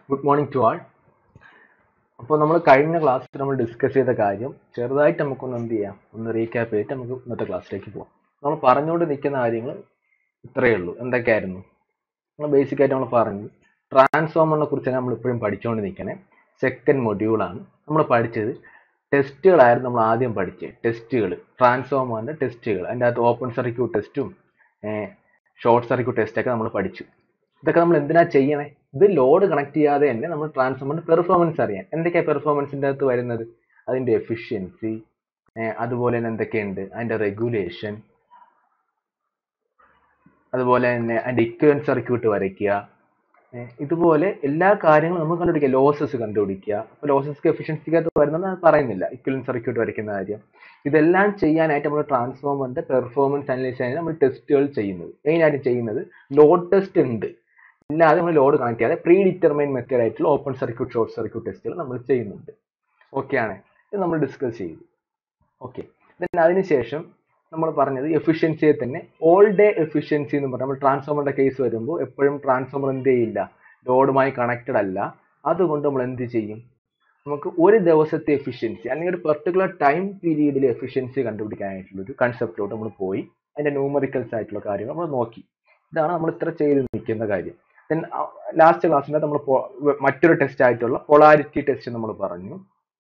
Good morning to ആൾ അപ്പോൾ നമ്മൾ കഴിഞ്ഞ ക്ലാസ്സിൽ നമ്മൾ ഡിസ്കസ് ചെയ്ത കാര്യം ചെറുതായിട്ട് നമുക്കൊന്ന് എന്ത് ചെയ്യാം ഒന്ന് റീക്യാപ്പ് ചെയ്തിട്ട് നമുക്ക് ഇന്നത്തെ ക്ലാസ്സിലേക്ക് പോകാം നമ്മൾ പറഞ്ഞുകൊണ്ട് നിൽക്കുന്ന കാര്യങ്ങൾ ഇത്രയേ ഉള്ളൂ എന്തൊക്കെയായിരുന്നു നമ്മൾ ബേസിക് ആയിട്ട് നമ്മൾ പറഞ്ഞു ട്രാൻസ്ഫോമറിനെ കുറിച്ച് നമ്മൾ ഇപ്പോഴും പഠിച്ചുകൊണ്ട് നിൽക്കണേ സെക്കൻഡ് മൊഡ്യൂളാണ് നമ്മൾ പഠിച്ചത് ടെസ്റ്റുകളായിരുന്നു നമ്മൾ ആദ്യം പഠിച്ചത് ടെസ്റ്റുകൾ ട്രാൻസ്ഫോമറിൻ്റെ ടെസ്റ്റുകൾ അതിൻ്റെ അകത്ത് ഓപ്പൺ സർക്യൂട്ട് ടെസ്റ്റും ഷോർട്ട് സർക്യൂട്ട് ടെസ്റ്റൊക്കെ നമ്മൾ പഠിച്ചു ഇതൊക്കെ നമ്മൾ എന്തിനാ ചെയ്യണേ ഇത് ലോഡ് കണക്ട് ചെയ്യാതെ തന്നെ നമ്മൾ ട്രാൻസ്ഫോമറിന്റെ പെർഫോമൻസ് അറിയാം എന്തൊക്കെയാണ് പെർഫോമൻസിൻ്റെ അകത്ത് വരുന്നത് അതിൻ്റെ എഫിഷ്യൻസി അതുപോലെ തന്നെ എന്തൊക്കെയുണ്ട് അതിൻ്റെ റെഗുലേഷൻ അതുപോലെ തന്നെ അതിൻ്റെ ഇക്വലൻസ് സർക്യൂട്ട് വരയ്ക്കുക ഇതുപോലെ എല്ലാ കാര്യങ്ങളും നമുക്ക് കണ്ടുപിടിക്കുക ലോസസ് കണ്ടുപിടിക്കുക അപ്പോൾ ലോസസ് എഫിഷ്യൻസിക്കകത്ത് വരുന്നത് ഞാൻ പറയുന്നില്ല ഇക്വലൻസ് സർക്യൂട്ട് വരയ്ക്കുന്ന കാര്യം ഇതെല്ലാം ചെയ്യാനായിട്ട് നമ്മൾ ട്രാൻസ്ഫോമറിന്റെ പെർഫോമൻസ് അനലൈസ് ചെയ്യാൻ നമ്മൾ ടെസ്റ്റുകൾ ചെയ്യുന്നത് മെയിനായിട്ട് ചെയ്യുന്നത് ലോഡ് ടെസ്റ്റ് ഉണ്ട് ഇല്ലാതെ നമ്മൾ ലോഡ് കണക്ട് ചെയ്യാതെ പ്രീ ഡിറ്റർമൈൻ മെത്തേഡ് ആയിട്ടുള്ള ഓപ്പൺ സർക്യൂട്ട് ഷോർട്ട് സർക്യൂട്ട് ടെസ്റ്റുകൾ നമ്മൾ ചെയ്യുന്നുണ്ട് ഓക്കെ ആണ് ഇത് നമ്മൾ ഡിസ്കസ് ചെയ്തു ഓക്കെ ദെൻ അതിനുശേഷം നമ്മൾ പറഞ്ഞത് എഫിഷ്യൻസിയെ തന്നെ ഓൾ ഡേ എഫിഷ്യൻസി എന്ന് പറഞ്ഞാൽ നമ്മൾ ട്രാൻസ്ഫോമറിന്റെ കേസ് വരുമ്പോൾ എപ്പോഴും ട്രാൻസ്ഫോമർ എന്ത് ചെയ്യില്ല ലോഡുമായി കണക്റ്റഡ് അല്ല അതുകൊണ്ട് നമ്മൾ എന്ത് ചെയ്യും നമുക്ക് ഒരു ദിവസത്തെ എഫിഷ്യൻസി അല്ലെങ്കിൽ ഒരു പെർട്ടിക്കുലർ ടൈം പീരീഡിലെ എഫിഷ്യൻസി കണ്ടുപിടിക്കാനായിട്ടുള്ള ഒരു കൺസെപ്റ്റിലോട്ട് നമ്മൾ പോയി അതിന്റെ ന്യൂമറിക്കൽസ് ആയിട്ടുള്ള കാര്യങ്ങൾ നമ്മൾ നോക്കി ഇതാണ് നമ്മൾ ഇത്ര ചെയ്ത് നിൽക്കുന്ന കാര്യം ദെൻ ലാസ്റ്റ് ക്ലാസ്സിൻ്റെ നമ്മൾ മറ്റൊരു ടെസ്റ്റ് ആയിട്ടുള്ള പൊളാരിറ്റി ടെസ്റ്റ് നമ്മൾ പറഞ്ഞു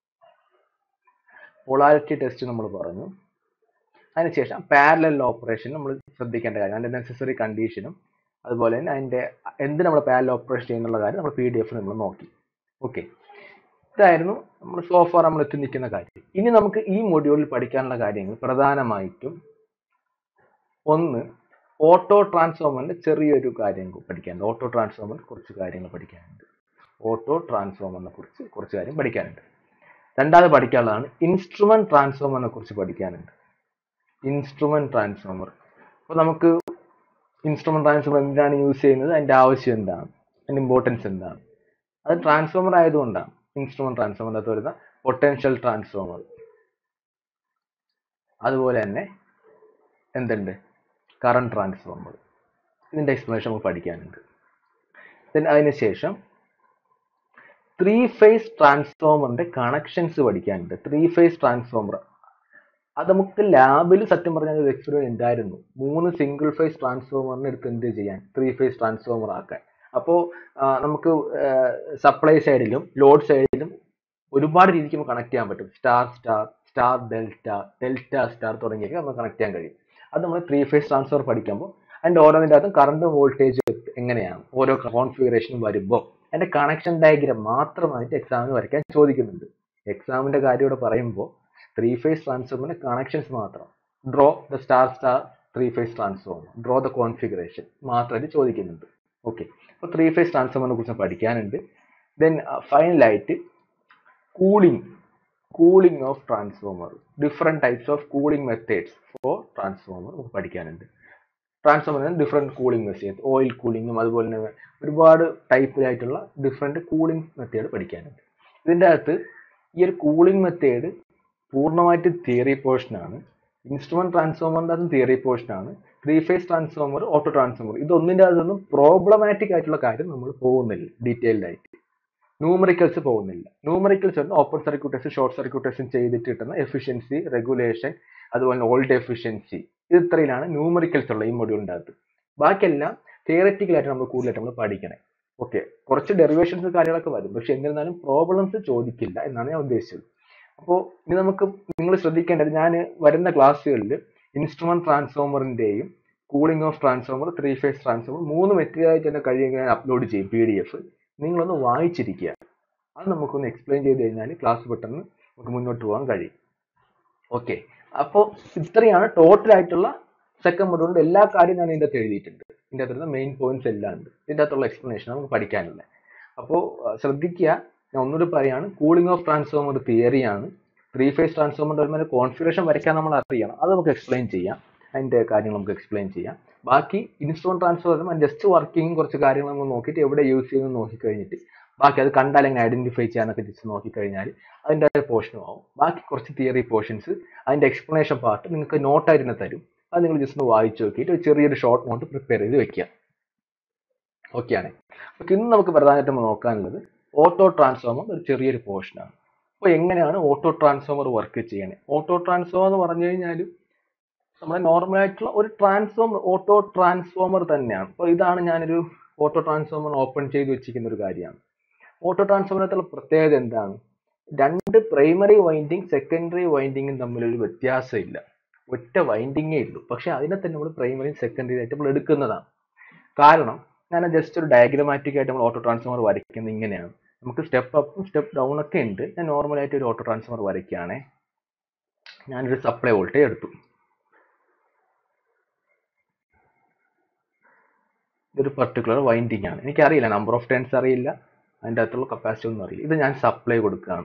പൊളാരിറ്റി ടെസ്റ്റ് നമ്മൾ പറഞ്ഞു അതിനുശേഷം പാരലൽ ഓപ്പറേഷൻ നമ്മൾ ശ്രദ്ധിക്കേണ്ട കാര്യം അതിൻ്റെ നെസസറി കണ്ടീഷനും അതുപോലെ തന്നെ അതിൻ്റെ എന്ത് നമ്മൾ പാരലൽ ഓപ്പറേഷൻ ചെയ്യുന്നുള്ള കാര്യം നമ്മൾ പി ഡി എഫ് നമ്മൾ നോക്കി ഓക്കെ ഇതായിരുന്നു നമ്മൾ സോഫാർ നമ്മൾ എത്തി നിൽക്കുന്ന കാര്യം ഇനി നമുക്ക് ഈ മൊഡ്യൂളിൽ പഠിക്കാനുള്ള കാര്യങ്ങൾ പ്രധാനമായിട്ടും ഒന്ന് ഓട്ടോ ട്രാൻസ്ഫോമറിന്റെ ചെറിയൊരു കാര്യം പഠിക്കാനുണ്ട് ഓട്ടോ ട്രാൻസ്ഫോമറിന് കുറച്ച് കാര്യങ്ങൾ പഠിക്കാനുണ്ട് ഓട്ടോ ട്രാൻസ്ഫോമറിനെ കുറിച്ച് കുറച്ച് കാര്യം പഠിക്കാനുണ്ട് രണ്ടാമത് പഠിക്കാനുള്ളതാണ് ഇൻസ്ട്രുമെന്റ് ട്രാൻസ്ഫോമറിനെ കുറിച്ച് പഠിക്കാനുണ്ട് ഇൻസ്ട്രുമെന്റ് ട്രാൻസ്ഫോമർ അപ്പോൾ നമുക്ക് ഇൻസ്ട്രുമെന്റ് ട്രാൻസ്ഫോമർ എന്തിനാണ് യൂസ് ചെയ്യുന്നത് അതിന്റെ ആവശ്യം എന്താണ് അതിന്റെ ഇമ്പോർട്ടൻസ് എന്താണ് അത് ട്രാൻസ്ഫോമർ ആയതുകൊണ്ടാണ് ഇൻസ്ട്രുമെന്റ് ട്രാൻസ്ഫോമറിൻ്റെ അകത്ത് വരുന്ന പൊട്ടൻഷ്യൽ ട്രാൻസ്ഫോമർ അതുപോലെ തന്നെ എന്തുണ്ട് കറണ്ട് ട്രാൻസ്ഫോമർ ഇതിന്റെ എക്സ്പ്ലനേഷൻ നമുക്ക് പഠിക്കാനുണ്ട് ദെൻ അതിനുശേഷം ത്രീ ഫേസ് ട്രാൻസ്ഫോമറിന്റെ കണക്ഷൻസ് പഠിക്കാനുണ്ട് ത്രീ ഫേസ് ട്രാൻസ്ഫോമർ അത് നമുക്ക് ലാബിൽ സത്യം പറഞ്ഞാൽ ഒരു എക്സ്പീരിയൻസ് ഉണ്ടായിരുന്നു മൂന്ന് സിംഗിൾ ഫേസ് ട്രാൻസ്ഫോമറിന് എടുത്ത് എന്ത് ചെയ്യാൻ ത്രീ ഫേസ് ട്രാൻസ്ഫോമർ ആക്കാൻ അപ്പോൾ നമുക്ക് സപ്ലൈ സൈഡിലും ലോഡ് സൈഡിലും ഒരുപാട് രീതിക്ക് നമുക്ക് കണക്ട് ചെയ്യാൻ പറ്റും star star star delta delta star തുടങ്ങിയൊക്കെ നമുക്ക് കണക്ട് ചെയ്യാൻ കഴിയും അത് നമ്മൾ ത്രീ ഫേസ് ട്രാൻസ്ഫർ പഠിക്കുമ്പോൾ അതിൻ്റെ ഓരോന്നിൻ്റെ അകത്തും കറണ്ട് വോൾട്ടേജ് എങ്ങനെയാണ് ഓരോ കോൺഫിഗറേഷനും വരുമ്പോൾ അതിൻ്റെ കണക്ഷൻ ഡയഗ്രാം മാത്രമായിട്ട് എക്സാമിന് വരയ്ക്കാൻ ചോദിക്കുന്നുണ്ട് എക്സാമിൻ്റെ കാര്യം ഇവിടെ പറയുമ്പോൾ ത്രീ ഫേസ് ട്രാൻസ്ഫോമറിന്റെ കണക്ഷൻസ് മാത്രം draw the star star three phase transformer draw the configuration മാത്രമായിട്ട് ചോദിക്കുന്നുണ്ട് ഓക്കെ അപ്പോൾ ത്രീ ഫേസ് ട്രാൻസ്ഫോമറിനെ കുറിച്ച് പഠിക്കാനുണ്ട് ദെൻ ഫൈനലായിട്ട് cooling cooling of transformer different types of cooling methods for transformer നമുക്ക് പഠിക്കാനുണ്ട് ട്രാൻസ്ഫോമറിന് ഡിഫറെൻറ്റ് കൂളിംഗ് മെത്തേഡ് ഓയിൽ കൂളിങ്ങും അതുപോലെ തന്നെ ഒരുപാട് ടൈപ്പിലായിട്ടുള്ള ഡിഫറെൻറ്റ് കൂളിംഗ് മെത്തേഡ് പഠിക്കാനുണ്ട് ഇതിൻ്റെ അകത്ത് ഈ ഒരു കൂളിംഗ് മെത്തേഡ് പൂർണ്ണമായിട്ട് തിയറി പോർഷനാണ് ഇൻസ്ട്രുമെന്റ് ട്രാൻസ്ഫോമറിൻ്റെ അതും തിയറി പോർഷനാണ് three phase transformer auto transformer ഇതൊന്നിൻ്റെ അതൊന്നും പ്രോബ്ലമാറ്റിക് ആയിട്ടുള്ള കാര്യം നമ്മൾ പോകുന്നില്ല ഡീറ്റെയിൽഡ് ആയിട്ട് ന്യൂമറിക്കൽസ് പോകുന്നില്ല ന്യൂമറിക്കൽസ് ആണ് open circuit test short circuit ടെസ്റ്റും ചെയ്തിട്ട് കിട്ടുന്ന എഫിഷ്യൻസി റെഗുലേഷൻ അതുപോലെ ഓൾഡ് എഫിഷ്യൻസി ഇത് ഇത്രയിലാണ് ന്യൂമറിക്കൽസ് ഉള്ള ഈ മൊഡ്യൂളിൻ്റെ അകത്ത് ബാക്കിയെല്ലാം തിയററ്റിക്കലായിട്ട് നമ്മൾ കൂടുതലായിട്ട് നമ്മൾ പഠിക്കണേ ഓക്കെ കുറച്ച് ഡെറിവേഷൻസ് കാര്യങ്ങളൊക്കെ വരും പക്ഷെ എന്നിരുന്നാലും പ്രോബ്ലംസ് ചോദിക്കില്ല എന്നാണ് ഞാൻ ഉദ്ദേശിച്ചത് അപ്പോൾ ഇനി നമുക്ക് നിങ്ങൾ ശ്രദ്ധിക്കേണ്ടത് ഞാൻ വരുന്ന ക്ലാസ്സുകളിൽ ഇൻസ്ട്രുമെന്റ് ട്രാൻസ്ഫോമറിന്റെയും cooling of transformer three phase transformer മൂന്ന് മെറ്റീരിയലായിട്ട് തന്നെ കഴിയുമെങ്കിൽ ഞാൻ അപ്ലോഡ് ചെയ്യും പി ഡി എഫ് നിങ്ങളൊന്ന് വായിച്ചിരിക്കുക അത് നമുക്കൊന്ന് എക്സ്പ്ലെയിൻ ചെയ്ത് കഴിഞ്ഞാൽ ക്ലാസ് പെട്ടെന്ന് നമുക്ക് മുന്നോട്ട് പോകാൻ കഴിയും ഓക്കെ അപ്പോൾ ഇത്രയാണ് ടോട്ടൽ ആയിട്ടുള്ള സെക്കൻഡ് മൊഡ്യൂളിന്റെ എല്ലാ കാര്യവും ഞാൻ ഇതിൻ്റെ അകത്ത് എഴുതിയിട്ടുണ്ട് ഇതിൻ്റെ അകത്തുള്ള മെയിൻ പോയിന്റ്സ് എല്ലാം ഉണ്ട് ഇതിൻ്റെ അകത്തുള്ള എക്സ്പ്ലനേഷൻ നമുക്ക് പഠിക്കാനുള്ളത് അപ്പോൾ ശ്രദ്ധിക്കുക ഞാൻ ഒന്നുകൂടി പറയാണ് കൂളിംഗ് ഓഫ് ട്രാൻസ്ഫോമർ തിയറിയാണ് ത്രീ ഫേസ് ട്രാൻസ്ഫോമറിന്റെ വരുമ്പോൾ കോൺഫിഗറേഷൻ വരയ്ക്കാൻ നമ്മൾ അറിയണം അത് നമുക്ക് എക്സ്പ്ലെയിൻ ചെയ്യാം അതിന്റെ കാര്യങ്ങൾ നമുക്ക് എക്സ്പ്ലെയിൻ ചെയ്യാം ബാക്കി ഇൻസ്ട്രുമെന്റ് ട്രാൻസ്ഫർ വരുമ്പോൾ ജസ്റ്റ് വർക്കിംഗ് കുറച്ച് കാര്യങ്ങൾ നമ്മൾ നോക്കിയിട്ട് എവിടെ യൂസ് ചെയ്യുന്നത് നോക്കി കഴിഞ്ഞിട്ട് ബാക്കി അത് കണ്ടാൽ എങ്ങനെ ഐഡന്റിഫൈ ചെയ്യാനൊക്കെ ജസ്റ്റ് നോക്കിക്കഴിഞ്ഞാൽ അതിൻ്റെ പോർഷനും ആവും ബാക്കി കുറച്ച് തിയറി പോർഷൻസ് അതിന്റെ എക്സ്പ്ലനേഷൻ പാർട്ട് നിങ്ങൾക്ക് നോട്ടായിട്ട് തന്നെ തരും അത് നിങ്ങൾ ജസ്റ്റ് ഒന്ന് വായിച്ചു നോക്കിയിട്ട് ഒരു ചെറിയൊരു ഷോർട്ട് നോട്ട് പ്രിപ്പയർ ചെയ്ത് വെക്കുക ഓക്കെയാണ് അപ്പോൾ ഇന്ന് നമുക്ക് പ്രധാനമായിട്ടും നോക്കാനുള്ളത് ഓട്ടോ ട്രാൻസ്ഫോമർ ഒരു ചെറിയൊരു പോർഷനാണ് അപ്പോൾ എങ്ങനെയാണ് ഓട്ടോ ട്രാൻസ്ഫോമർ വർക്ക് ചെയ്യണേ ഓട്ടോ ട്രാൻസ്ഫോമർ എന്ന് പറഞ്ഞു കഴിഞ്ഞാൽ നമ്മുടെ നോർമൽ ആയിട്ടുള്ള ഒരു ട്രാൻസ്ഫോമർ ഓട്ടോ ട്രാൻസ്ഫോമർ തന്നെയാണ് അപ്പോൾ ഇതാണ് ഞാനൊരു ഓട്ടോ ട്രാൻസ്ഫോമർ ഓപ്പൺ ചെയ്ത് വെച്ചിരിക്കുന്ന ഒരു കാര്യമാണ് ഓട്ടോ ട്രാൻസ്ഫോമറിനകത്തുള്ള പ്രത്യേകത എന്താണ് രണ്ട് പ്രൈമറി വൈൻഡിങ് സെക്കൻഡറി വൈൻഡിങ്ങും തമ്മിലൊരു വ്യത്യാസമില്ല ഒറ്റ വൈൻഡിങ്ങേ ഉള്ളൂ പക്ഷെ അതിനെ തന്നെ നമ്മൾ പ്രൈമറിയും സെക്കൻഡറി ആയിട്ട് നമ്മൾ എടുക്കുന്നതാണ് കാരണം ഞാൻ ജസ്റ്റ് ഒരു ഡയഗ്രമാറ്റിക് ആയിട്ട് നമ്മൾ ഓട്ടോ ട്രാൻസ്ഫോമർ വരയ്ക്കുന്നത് ഇങ്ങനെയാണ് നമുക്ക് സ്റ്റെപ്പ് അപ്പും സ്റ്റെപ്പ് ഡൗൺ ഒക്കെ ഉണ്ട് ഞാൻ നോർമലായിട്ട് ഒരു ഓട്ടോ ട്രാൻസ്ഫോമർ വരയ്ക്കുകയാണേ ഞാനൊരു സപ്ലൈ വോൾട്ടേജ് എടുത്തു ഇതൊരു പർട്ടിക്കുലർ വൈൻഡിങ് ആണ് എനിക്കറിയില്ല നമ്പർ ഓഫ് ടേൺസ് അറിയില്ല അതിൻ്റെ അകത്തുള്ള കപ്പാസിറ്റി ഒന്നും അറിയില്ല ഇത് ഞാൻ സപ്ലൈ കൊടുക്കുകയാണ്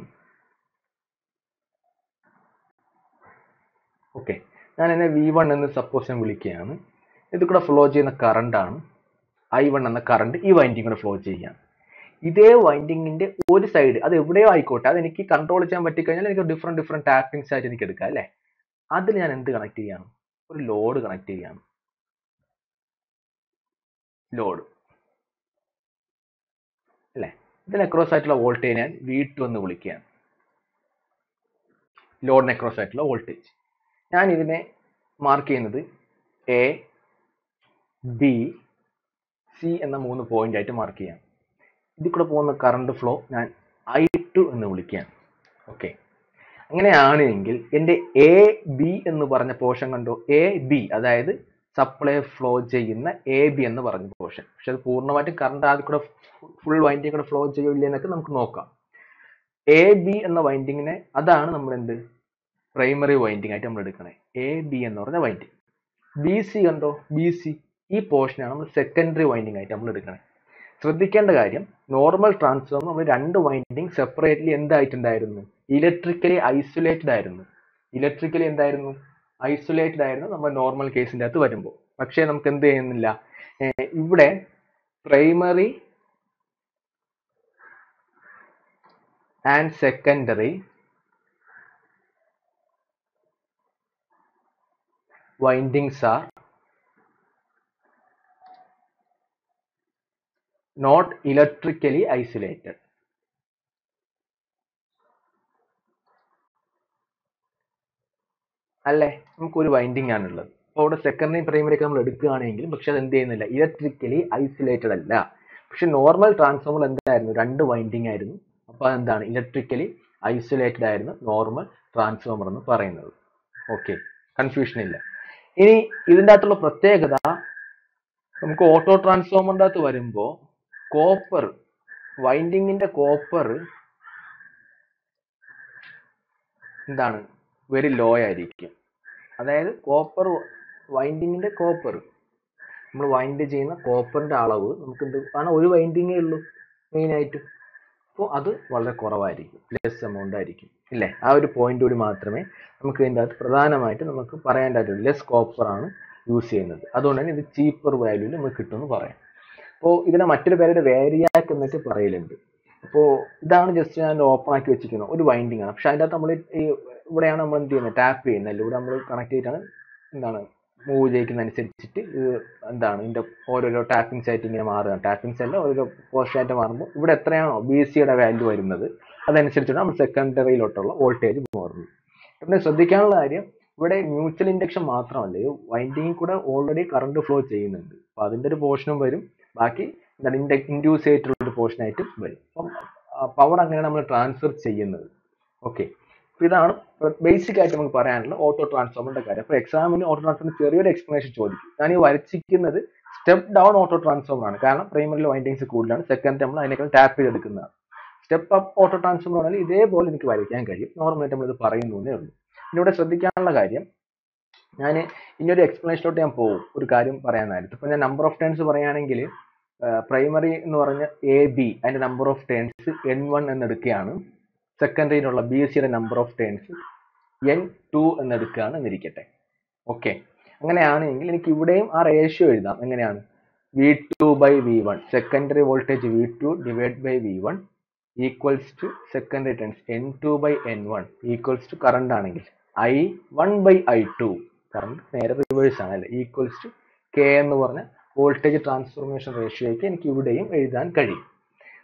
ഓക്കെ ഞാൻ എന്നെ വി വൺ എന്ന് സപ്പോസ് ഞാൻ വിളിക്കുകയാണ് ഇത് കൂടെ ഫ്ലോ ചെയ്യുന്ന കറണ്ട് ആണ് ഐ വൺ എന്ന കറണ്ട് ഈ വൈൻഡിങ് കൂടെ ഫ്ലോ ചെയ്യാം ഇതേ വൈൻഡിങ്ങിന്റെ ഒരു സൈഡ് അത് എവിടെയോ ആയിക്കോട്ടെ അത് എനിക്ക് കൺട്രോൾ ചെയ്യാൻ പറ്റിക്കഴിഞ്ഞാൽ എനിക്ക് ഡിഫറെന്റ് ഡിഫറെന്റ് ടാപ്പിംഗ്സ് ആയിട്ട് എനിക്ക് എടുക്കാം അല്ലേ അതിൽ ഞാൻ എന്ത് കണക്ട് ചെയ്യാണ് ഒരു ലോഡ് കണക്ട് ചെയ്യാണ് ലോഡ് അല്ലേ ഇതിന് അക്രോസ് ആയിട്ടുള്ള വോൾട്ടേജ് ഞാൻ വി ടു എന്ന് വിളിക്കുകയാണ് ലോഡിന് അക്രോസ് ആയിട്ടുള്ള വോൾട്ടേജ് ഞാൻ ഇതിനെ മാർക്ക് ചെയ്യുന്നത് എ ബി സി എന്ന മൂന്ന് പോയിന്റ് ആയിട്ട് മാർക്ക് ചെയ്യാം ഇതിൽ കൂടെ പോകുന്ന കറണ്ട് ഫ്ലോ ഞാൻ ഐ ടു എന്ന് വിളിക്കുകയാണ് ഓക്കെ അങ്ങനെയാണെങ്കിൽ എൻ്റെ എ ബി എന്ന് പറഞ്ഞ പോർഷൻ കണ്ടോ എ ബി അതായത് സപ്ലൈ ഫ്ലോ ചെയ്യുന്ന എ ബി എന്ന് പറഞ്ഞ പോർഷൻ പക്ഷെ അത് പൂർണ്ണമായിട്ടും കറണ്ട് ആദ്യം കൂടെ ഫുൾ വൈൻഡിങ് കൂടെ ഫ്ലോ ചെയ്യില്ല എന്നൊക്കെ നമുക്ക് നോക്കാം എ ബി എന്ന വൈൻഡിങ്ങിനെ അതാണ് നമ്മൾ എന്ത് പ്രൈമറി വൈൻഡിങ് ആയിട്ട് നമ്മൾ എടുക്കണേ എ ബി എന്ന് പറഞ്ഞ വൈൻഡിങ് ബി സി കണ്ടോ ബി സി ഈ പോർഷനാണ് നമ്മൾ സെക്കൻഡറി വൈൻഡിങ് ആയിട്ട് നമ്മൾ എടുക്കണേ ശ്രദ്ധിക്കേണ്ട കാര്യം നോർമൽ ട്രാൻസ്ഫോമർ നമ്മൾ രണ്ട് വൈൻഡിങ് സെപ്പറേറ്റ്ലി എന്തായിട്ടുണ്ടായിരുന്നു ഇലക്ട്രിക്കലി ഐസൊലേറ്റഡ് ആയിരുന്നു ഇലക്ട്രിക്കലി എന്തായിരുന്നു ഐസൊലേറ്റഡ് ആയിരുന്നു നമ്മൾ നോർമൽ കേസിൻ്റെ അകത്ത് വരുമ്പോൾ പക്ഷേ നമുക്ക് എന്ത് ചെയ്യുന്നില്ല ഏർ ഇവിടെ primary and secondary windings are not electrically isolated. അല്ലേ നമുക്ക് ഒരു വൈൻഡിങ് ആണുള്ളത് അപ്പോൾ അവിടെ സെക്കൻഡറി പ്രൈമറി ഒക്കെ നമ്മൾ എടുക്കുകയാണെങ്കിലും പക്ഷെ അത് എന്ത് ചെയ്യുന്നില്ല ഇലക്ട്രിക്കലി ഐസൊലേറ്റഡ് അല്ല പക്ഷെ നോർമൽ ട്രാൻസ്ഫോമർ എന്തായിരുന്നു രണ്ട് വൈൻഡിങ് ആയിരുന്നു അപ്പോൾ അതെന്താണ് ഇലക്ട്രിക്കലി ഐസൊലേറ്റഡ് ആയിരുന്നു നോർമൽ ട്രാൻസ്ഫോമർ എന്ന് പറയുന്നത് ഓക്കെ കൺഫ്യൂഷൻ ഇല്ല ഇനി ഇതിൻ്റെ അകത്തുള്ള പ്രത്യേകത നമുക്ക് ഓട്ടോ ട്രാൻസ്ഫോമറിൻ്റെ അകത്ത് വരുമ്പോൾ കോപ്പർ വൈൻഡിങ്ങിന്റെ കോപ്പർ എന്താണ് വെരി ലോ ആയിരിക്കും അതായത് കോപ്പർ വൈൻഡിങ്ങിന്റെ കോപ്പർ നമ്മൾ വൈൻഡ് ചെയ്യുന്ന കോപ്പറിന്റെ അളവ് നമുക്ക് എന്ത് കാരണം ഒരു വൈൻഡിങ്ങേ ഉള്ളൂ മെയിൻ ആയിട്ട് അപ്പോൾ അത് വളരെ കുറവായിരിക്കും ലെസ് എമൗണ്ട് ആയിരിക്കും ഇല്ലേ ആ ഒരു പോയിന്റ് കൂടി മാത്രമേ നമുക്ക് ഇതിൻ്റെ അകത്ത് പ്രധാനമായിട്ട് നമുക്ക് പറയാനായിട്ടുള്ളൂ ലെസ് കോപ്പർ ആണ് യൂസ് ചെയ്യുന്നത് അതുകൊണ്ട് തന്നെ ഇത് ചീപ്പർ വാല്യൂവിൽ നമുക്ക് കിട്ടുമെന്ന് പറയാം അപ്പോൾ ഇതിനെ മറ്റൊരു പേരുടെ വേരിയാക്ക് എന്നൊക്കെ പറയലുണ്ട് അപ്പോൾ ഇതാണ് ജസ്റ്റ് ഞാൻ ഓപ്പൺ ആക്കി വെച്ചിരിക്കുന്നത് ഒരു വൈൻഡിങ് ആണ് പക്ഷെ അതിൻ്റെ അകത്ത് നമ്മൾ ഈ ഇവിടെയാണ് നമ്മൾ എന്ത് ചെയ്യുന്നത് ടാപ്പ് ചെയ്യുന്നത് അല്ല ഇവിടെ നമ്മൾ കണക്ട് ചെയ്തിട്ടാണ് എന്താണ് മൂവ് ചെയ്യിക്കുന്നതനുസരിച്ചിട്ട് ഇത് എന്താണ് ഇതിൻ്റെ ഓരോരോ ടാപ്പിംഗ്സ് ആയിട്ട് ഇങ്ങനെ മാറുകയാണ് ടാപ്പിംഗ്സ് അല്ല ഓരോരോ പോർഷൻ ആയിട്ട് മാറുമ്പോൾ ഇവിടെ എത്രയാണോ ബി സിയുടെ വാല്യൂ വരുന്നത് അതനുസരിച്ചാണ് നമ്മൾ സെക്കൻഡറിയിലോട്ടുള്ള വോൾട്ടേജ് മാറുന്നത് പിന്നെ ശ്രദ്ധിക്കാനുള്ള കാര്യം ഇവിടെ മ്യൂച്വൽ ഇൻഡക്ഷൻ മാത്രമല്ല ഈ വൈൻഡിങ്ങിൽ കൂടെ ഓൾറെഡി കറണ്ട് ഫ്ലോ ചെയ്യുന്നുണ്ട് അപ്പോൾ അതിൻ്റെ ഒരു പോർഷനും വരും ബാക്കി എന്താണ് ഇൻഡ ഇൻഡ്യൂസ് ചെയ്തിട്ടുള്ള ഒരു പോർഷനായിട്ടും വരും അപ്പം പവർ അങ്ങനെയാണ് നമ്മൾ ട്രാൻസ്ഫർ ചെയ്യുന്നത് ഓക്കെ ഇതാണ് ബേസിക് ആയിട്ട് നമുക്ക് പറയാനുള്ള ഓട്ടോ ട്രാൻസ്ഫോമറിന്റെ കാര്യം അപ്പോൾ എക്സാമിന് ഓട്ടോ ട്രാൻസ്ഫോമർ ചെറിയൊരു എക്സ്പ്ലനേഷൻ ചോദിക്കും ഞാൻ ഈ വരച്ചിരിക്കുന്നത് സ്റ്റെപ്പ് ഡൗൺ ഓട്ടോ ട്രാൻസ്ഫോമർ ആണ് കാരണം പ്രൈമറിൽ വൈൻഡിങ്സ് കൂടുതലാണ് സെക്കൻഡ് നമ്മൾ അതിനേക്കാൾ ടാപ്പ് ചെയ്തെടുക്കുന്നതാണ് സ്റ്റെപ്പ് അപ്പ് ഓട്ടോ ട്രാൻസ്ഫോമർ ആണെങ്കിൽ ഇതേപോലെ എനിക്ക് വരയ്ക്കാൻ കഴിയും നോർമലായിട്ട് നമ്മളിത് പറയുന്നേ ഉള്ളൂ പിന്നെ ഇവിടെ ശ്രദ്ധിക്കാനുള്ള കാര്യം ഞാൻ ഇനിയൊരു എക്സ്പ്ലനേഷനിലോട്ട് ഞാൻ പോകും ഒരു കാര്യം പറയാനായിട്ട് ഇപ്പൊ ഞാൻ നമ്പർ ഓഫ് ടേൺസ് പറയുകയാണെങ്കിൽ പ്രൈമറി എന്ന് പറഞ്ഞ എ ബി അതിന്റെ number of turns N one എന്നെടുക്കുകയാണ് സെക്കൻഡറിയിലുള്ള ബി എസ് സിയുടെ number of turns N two എന്നെടുക്കുകയാണ് എന്നിരിക്കട്ടെ ഓക്കെ അങ്ങനെയാണെങ്കിൽ എനിക്ക് ഇവിടെയും ആ റേഷ്യോ എഴുതാം എങ്ങനെയാണ് V two by V one secondary voltage V two divide by V one equals to secondary turns N two by N one equals to current ആണെങ്കിൽ I one by I two current നേരെ reverse ആണ് അല്ലേ equals to K എന്ന് പറഞ്ഞ voltage transformation റേഷ്യോയ്ക്ക് എനിക്ക് ഇവിടെയും എഴുതാൻ കഴിയും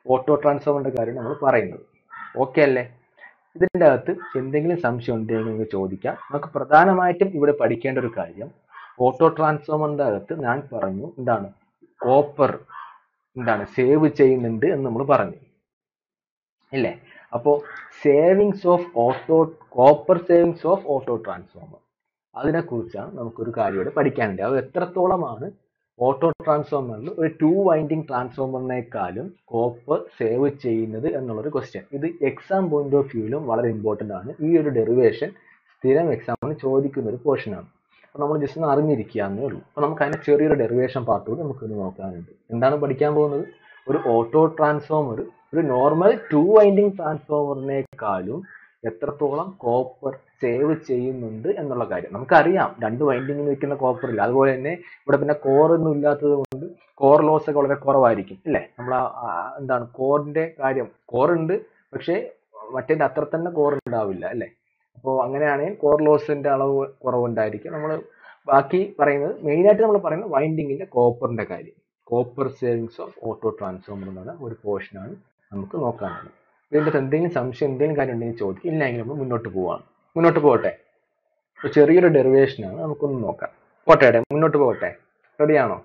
ഓട്ടോ ട്രാൻസ്ഫോമറിന്റെ കാര്യം നമ്മൾ പറയുന്നത് ഓക്കെ അല്ലേ ഇതിൻ്റെ അകത്ത് എന്തെങ്കിലും സംശയം ഉണ്ടെങ്കിൽ നിങ്ങൾക്ക് ചോദിക്കാം നമുക്ക് പ്രധാനമായിട്ടും ഇവിടെ പഠിക്കേണ്ട ഒരു കാര്യം ഓട്ടോ ട്രാൻസ്ഫോമറിന്റെ അകത്ത് ഞാൻ പറഞ്ഞു എന്താണ് കോപ്പർ എന്താണ് സേവ് ചെയ്യുന്നുണ്ട് എന്ന് നമ്മൾ പറഞ്ഞു ഇല്ലേ അപ്പോൾ savings of auto copper savings of auto transformer അതിനെക്കുറിച്ചാണ് നമുക്കൊരു കാര്യം ഇവിടെ പഠിക്കാനുണ്ട് അത് എത്രത്തോളമാണ് ഓട്ടോ ട്രാൻസ്ഫോമറിൽ ഒരു ടു വൈൻഡിങ് ട്രാൻസ്ഫോമറിനേക്കാളും കോപ്പർ സേവ് ചെയ്യുന്നത് എന്നുള്ളൊരു ക്വസ്റ്റ്യൻ ഇത് എക്സാം പോയിന്റ് ഓഫ് വ്യൂവിലും വളരെ ഇമ്പോർട്ടൻ്റ് ആണ് ഈ ഒരു ഡെറിവേഷൻ സ്ഥിരം എക്സാമിന് ചോദിക്കുന്ന ഒരു പോർഷനാണ് അപ്പോൾ നമ്മൾ ജസ്റ്റ് ഒന്ന് അറിഞ്ഞിരിക്കുക എന്നേ ഉള്ളൂ അപ്പോൾ നമുക്ക് അതിൻ്റെ ചെറിയൊരു ഡെറിവേഷൻ പാർട്ട് കൂടി നമുക്കൊന്ന് നോക്കാനുണ്ട് എന്താണ് പഠിക്കാൻ പോകുന്നത് ഒരു ഓട്ടോ ട്രാൻസ്ഫോമർ ഒരു നോർമൽ ടു വൈൻഡിങ് ട്രാൻസ്ഫോമറിനേക്കാളും എത്രത്തോളം കോപ്പർ സേവ് ചെയ്യുന്നുണ്ട് എന്നുള്ള കാര്യം നമുക്കറിയാം രണ്ട് വൈൻഡിങ്ങിൽ നിൽക്കുന്ന കോപ്പർ ഇല്ല അതുപോലെ തന്നെ ഇവിടെ പിന്നെ കോർ ഒന്നും ഇല്ലാത്തത് കൊണ്ട് കോർ ലോസ് ഒക്കെ വളരെ കുറവായിരിക്കും ഇല്ലേ നമ്മൾ എന്താണ് കോറിന്റെ കാര്യം കോർ ഉണ്ട് പക്ഷേ മറ്റേ അത്ര തന്നെ കോർ ഉണ്ടാവില്ല അല്ലേ അപ്പോൾ അങ്ങനെയാണെങ്കിൽ കോർ ലോസിന്റെ അളവ് കുറവുണ്ടായിരിക്കും നമ്മൾ ബാക്കി പറയുന്നത് മെയിനായിട്ട് നമ്മൾ പറയുന്നത് വൈൻഡിങ്ങിന്റെ കോപ്പറിന്റെ കാര്യം copper savings of auto transformer എന്നുള്ള ഒരു പോർഷനാണ് നമുക്ക് നോക്കാനുള്ളത് ഇതിൻ്റെ എന്തെങ്കിലും സംശയം എന്തെങ്കിലും കാര്യം ഉണ്ടെങ്കിൽ ചോദിക്കും ഇല്ലെങ്കിൽ നമ്മൾ മുന്നോട്ട് പോവാണ് മുന്നോട്ട് പോകട്ടെ ഒരു ചെറിയൊരു ഡെറിവേഷനാണ് നമുക്കൊന്ന് നോക്കാം പോട്ടെ എടെ, മുന്നോട്ട് പോകട്ടെ റെഡിയാണോ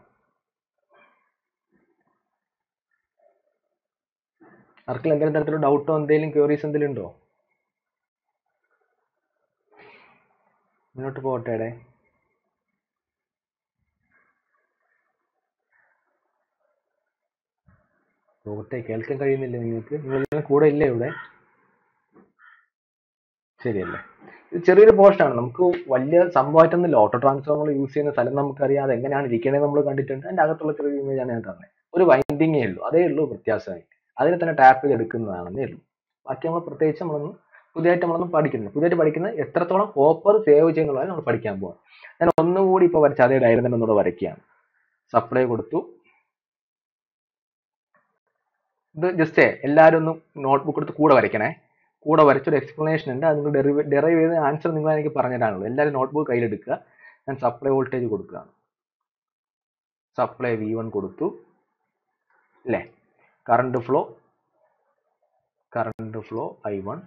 ആർക്കെങ്കിലും എന്തെങ്കിലും തരത്തിലുള്ള ഡൗട്ടോ എന്തെങ്കിലും ക്യൂറീസ് എന്തെങ്കിലും ഉണ്ടോ മുന്നോട്ട് പോകട്ടെ എടെ. പോകട്ടെ കേൾക്കാൻ കഴിയുന്നില്ലേ നിങ്ങൾക്ക് നിങ്ങൾ കൂടെ ഇല്ലേ ഇവിടെ ശരിയല്ലേ ഇത് ചെറിയൊരു പോസ്റ്റാണ് നമുക്ക് വലിയ സംഭവമായിട്ടൊന്നുമില്ല ഓട്ടോ ട്രാൻസ്ഫോമർ യൂസ് ചെയ്യുന്ന സ്ഥലം നമുക്കറിയാം അത് എങ്ങനെയാണ് ഇരിക്കണേ നമ്മൾ കണ്ടിട്ടുണ്ട് അതിന്റെ അകത്തുള്ള ചെറിയ ഇമേജ് ആണ് ഞാൻ തന്നെ ഒരു വൈൻഡിങ്ങേ ഉള്ളൂ അതേ ഉള്ളൂ വ്യത്യാസമായിട്ട് അതിനെ തന്നെ ടാപ്പ് ചെയ്ത് എടുക്കുന്നതാണെന്നേ ഉള്ളൂ ബാക്കി നമ്മൾ പ്രത്യേകിച്ച് നമ്മളൊന്ന് പുതിയതായിട്ട് നമ്മളൊന്ന് പഠിക്കുന്നു പുതിയതായിട്ട് പഠിക്കുന്നത് എത്രത്തോളം കോപ്പർ സേവ് ചെയ്യുന്നുള്ളതാണ് നമ്മൾ പഠിക്കാൻ പോകുന്നത് ഞാൻ ഒന്നുകൂടി ഇപ്പോൾ വരച്ച അതേ ഡയറി തന്നെ ഒന്നുകൂടെ വരയ്ക്കുകയാണ് സപ്ലൈ കൊടുത്തു ഇത് ജസ്റ്റ് എല്ലാവരും ഒന്ന് നോട്ട്ബുക്ക് എടുത്ത് കൂടെ വരയ്ക്കണേ കൂടെ വരച്ചൊരു എക്സ്പ്ലനേഷൻ ഉണ്ട് അത് നിങ്ങൾ ഡെറിവ് ഡെറൈവ് ചെയ്ത ആൻസർ നിങ്ങൾ എനിക്ക് പറഞ്ഞുതരാനുള്ളൂ എല്ലാവരും നോട്ട്ബുക്ക് കയ്യിലെടുക്കുക ഞാൻ സപ്ലൈ വോൾട്ടേജ് കൊടുക്കുകയാണ് സപ്ലൈ വി വൺ കൊടുത്തു അല്ലേ current flow current flow I one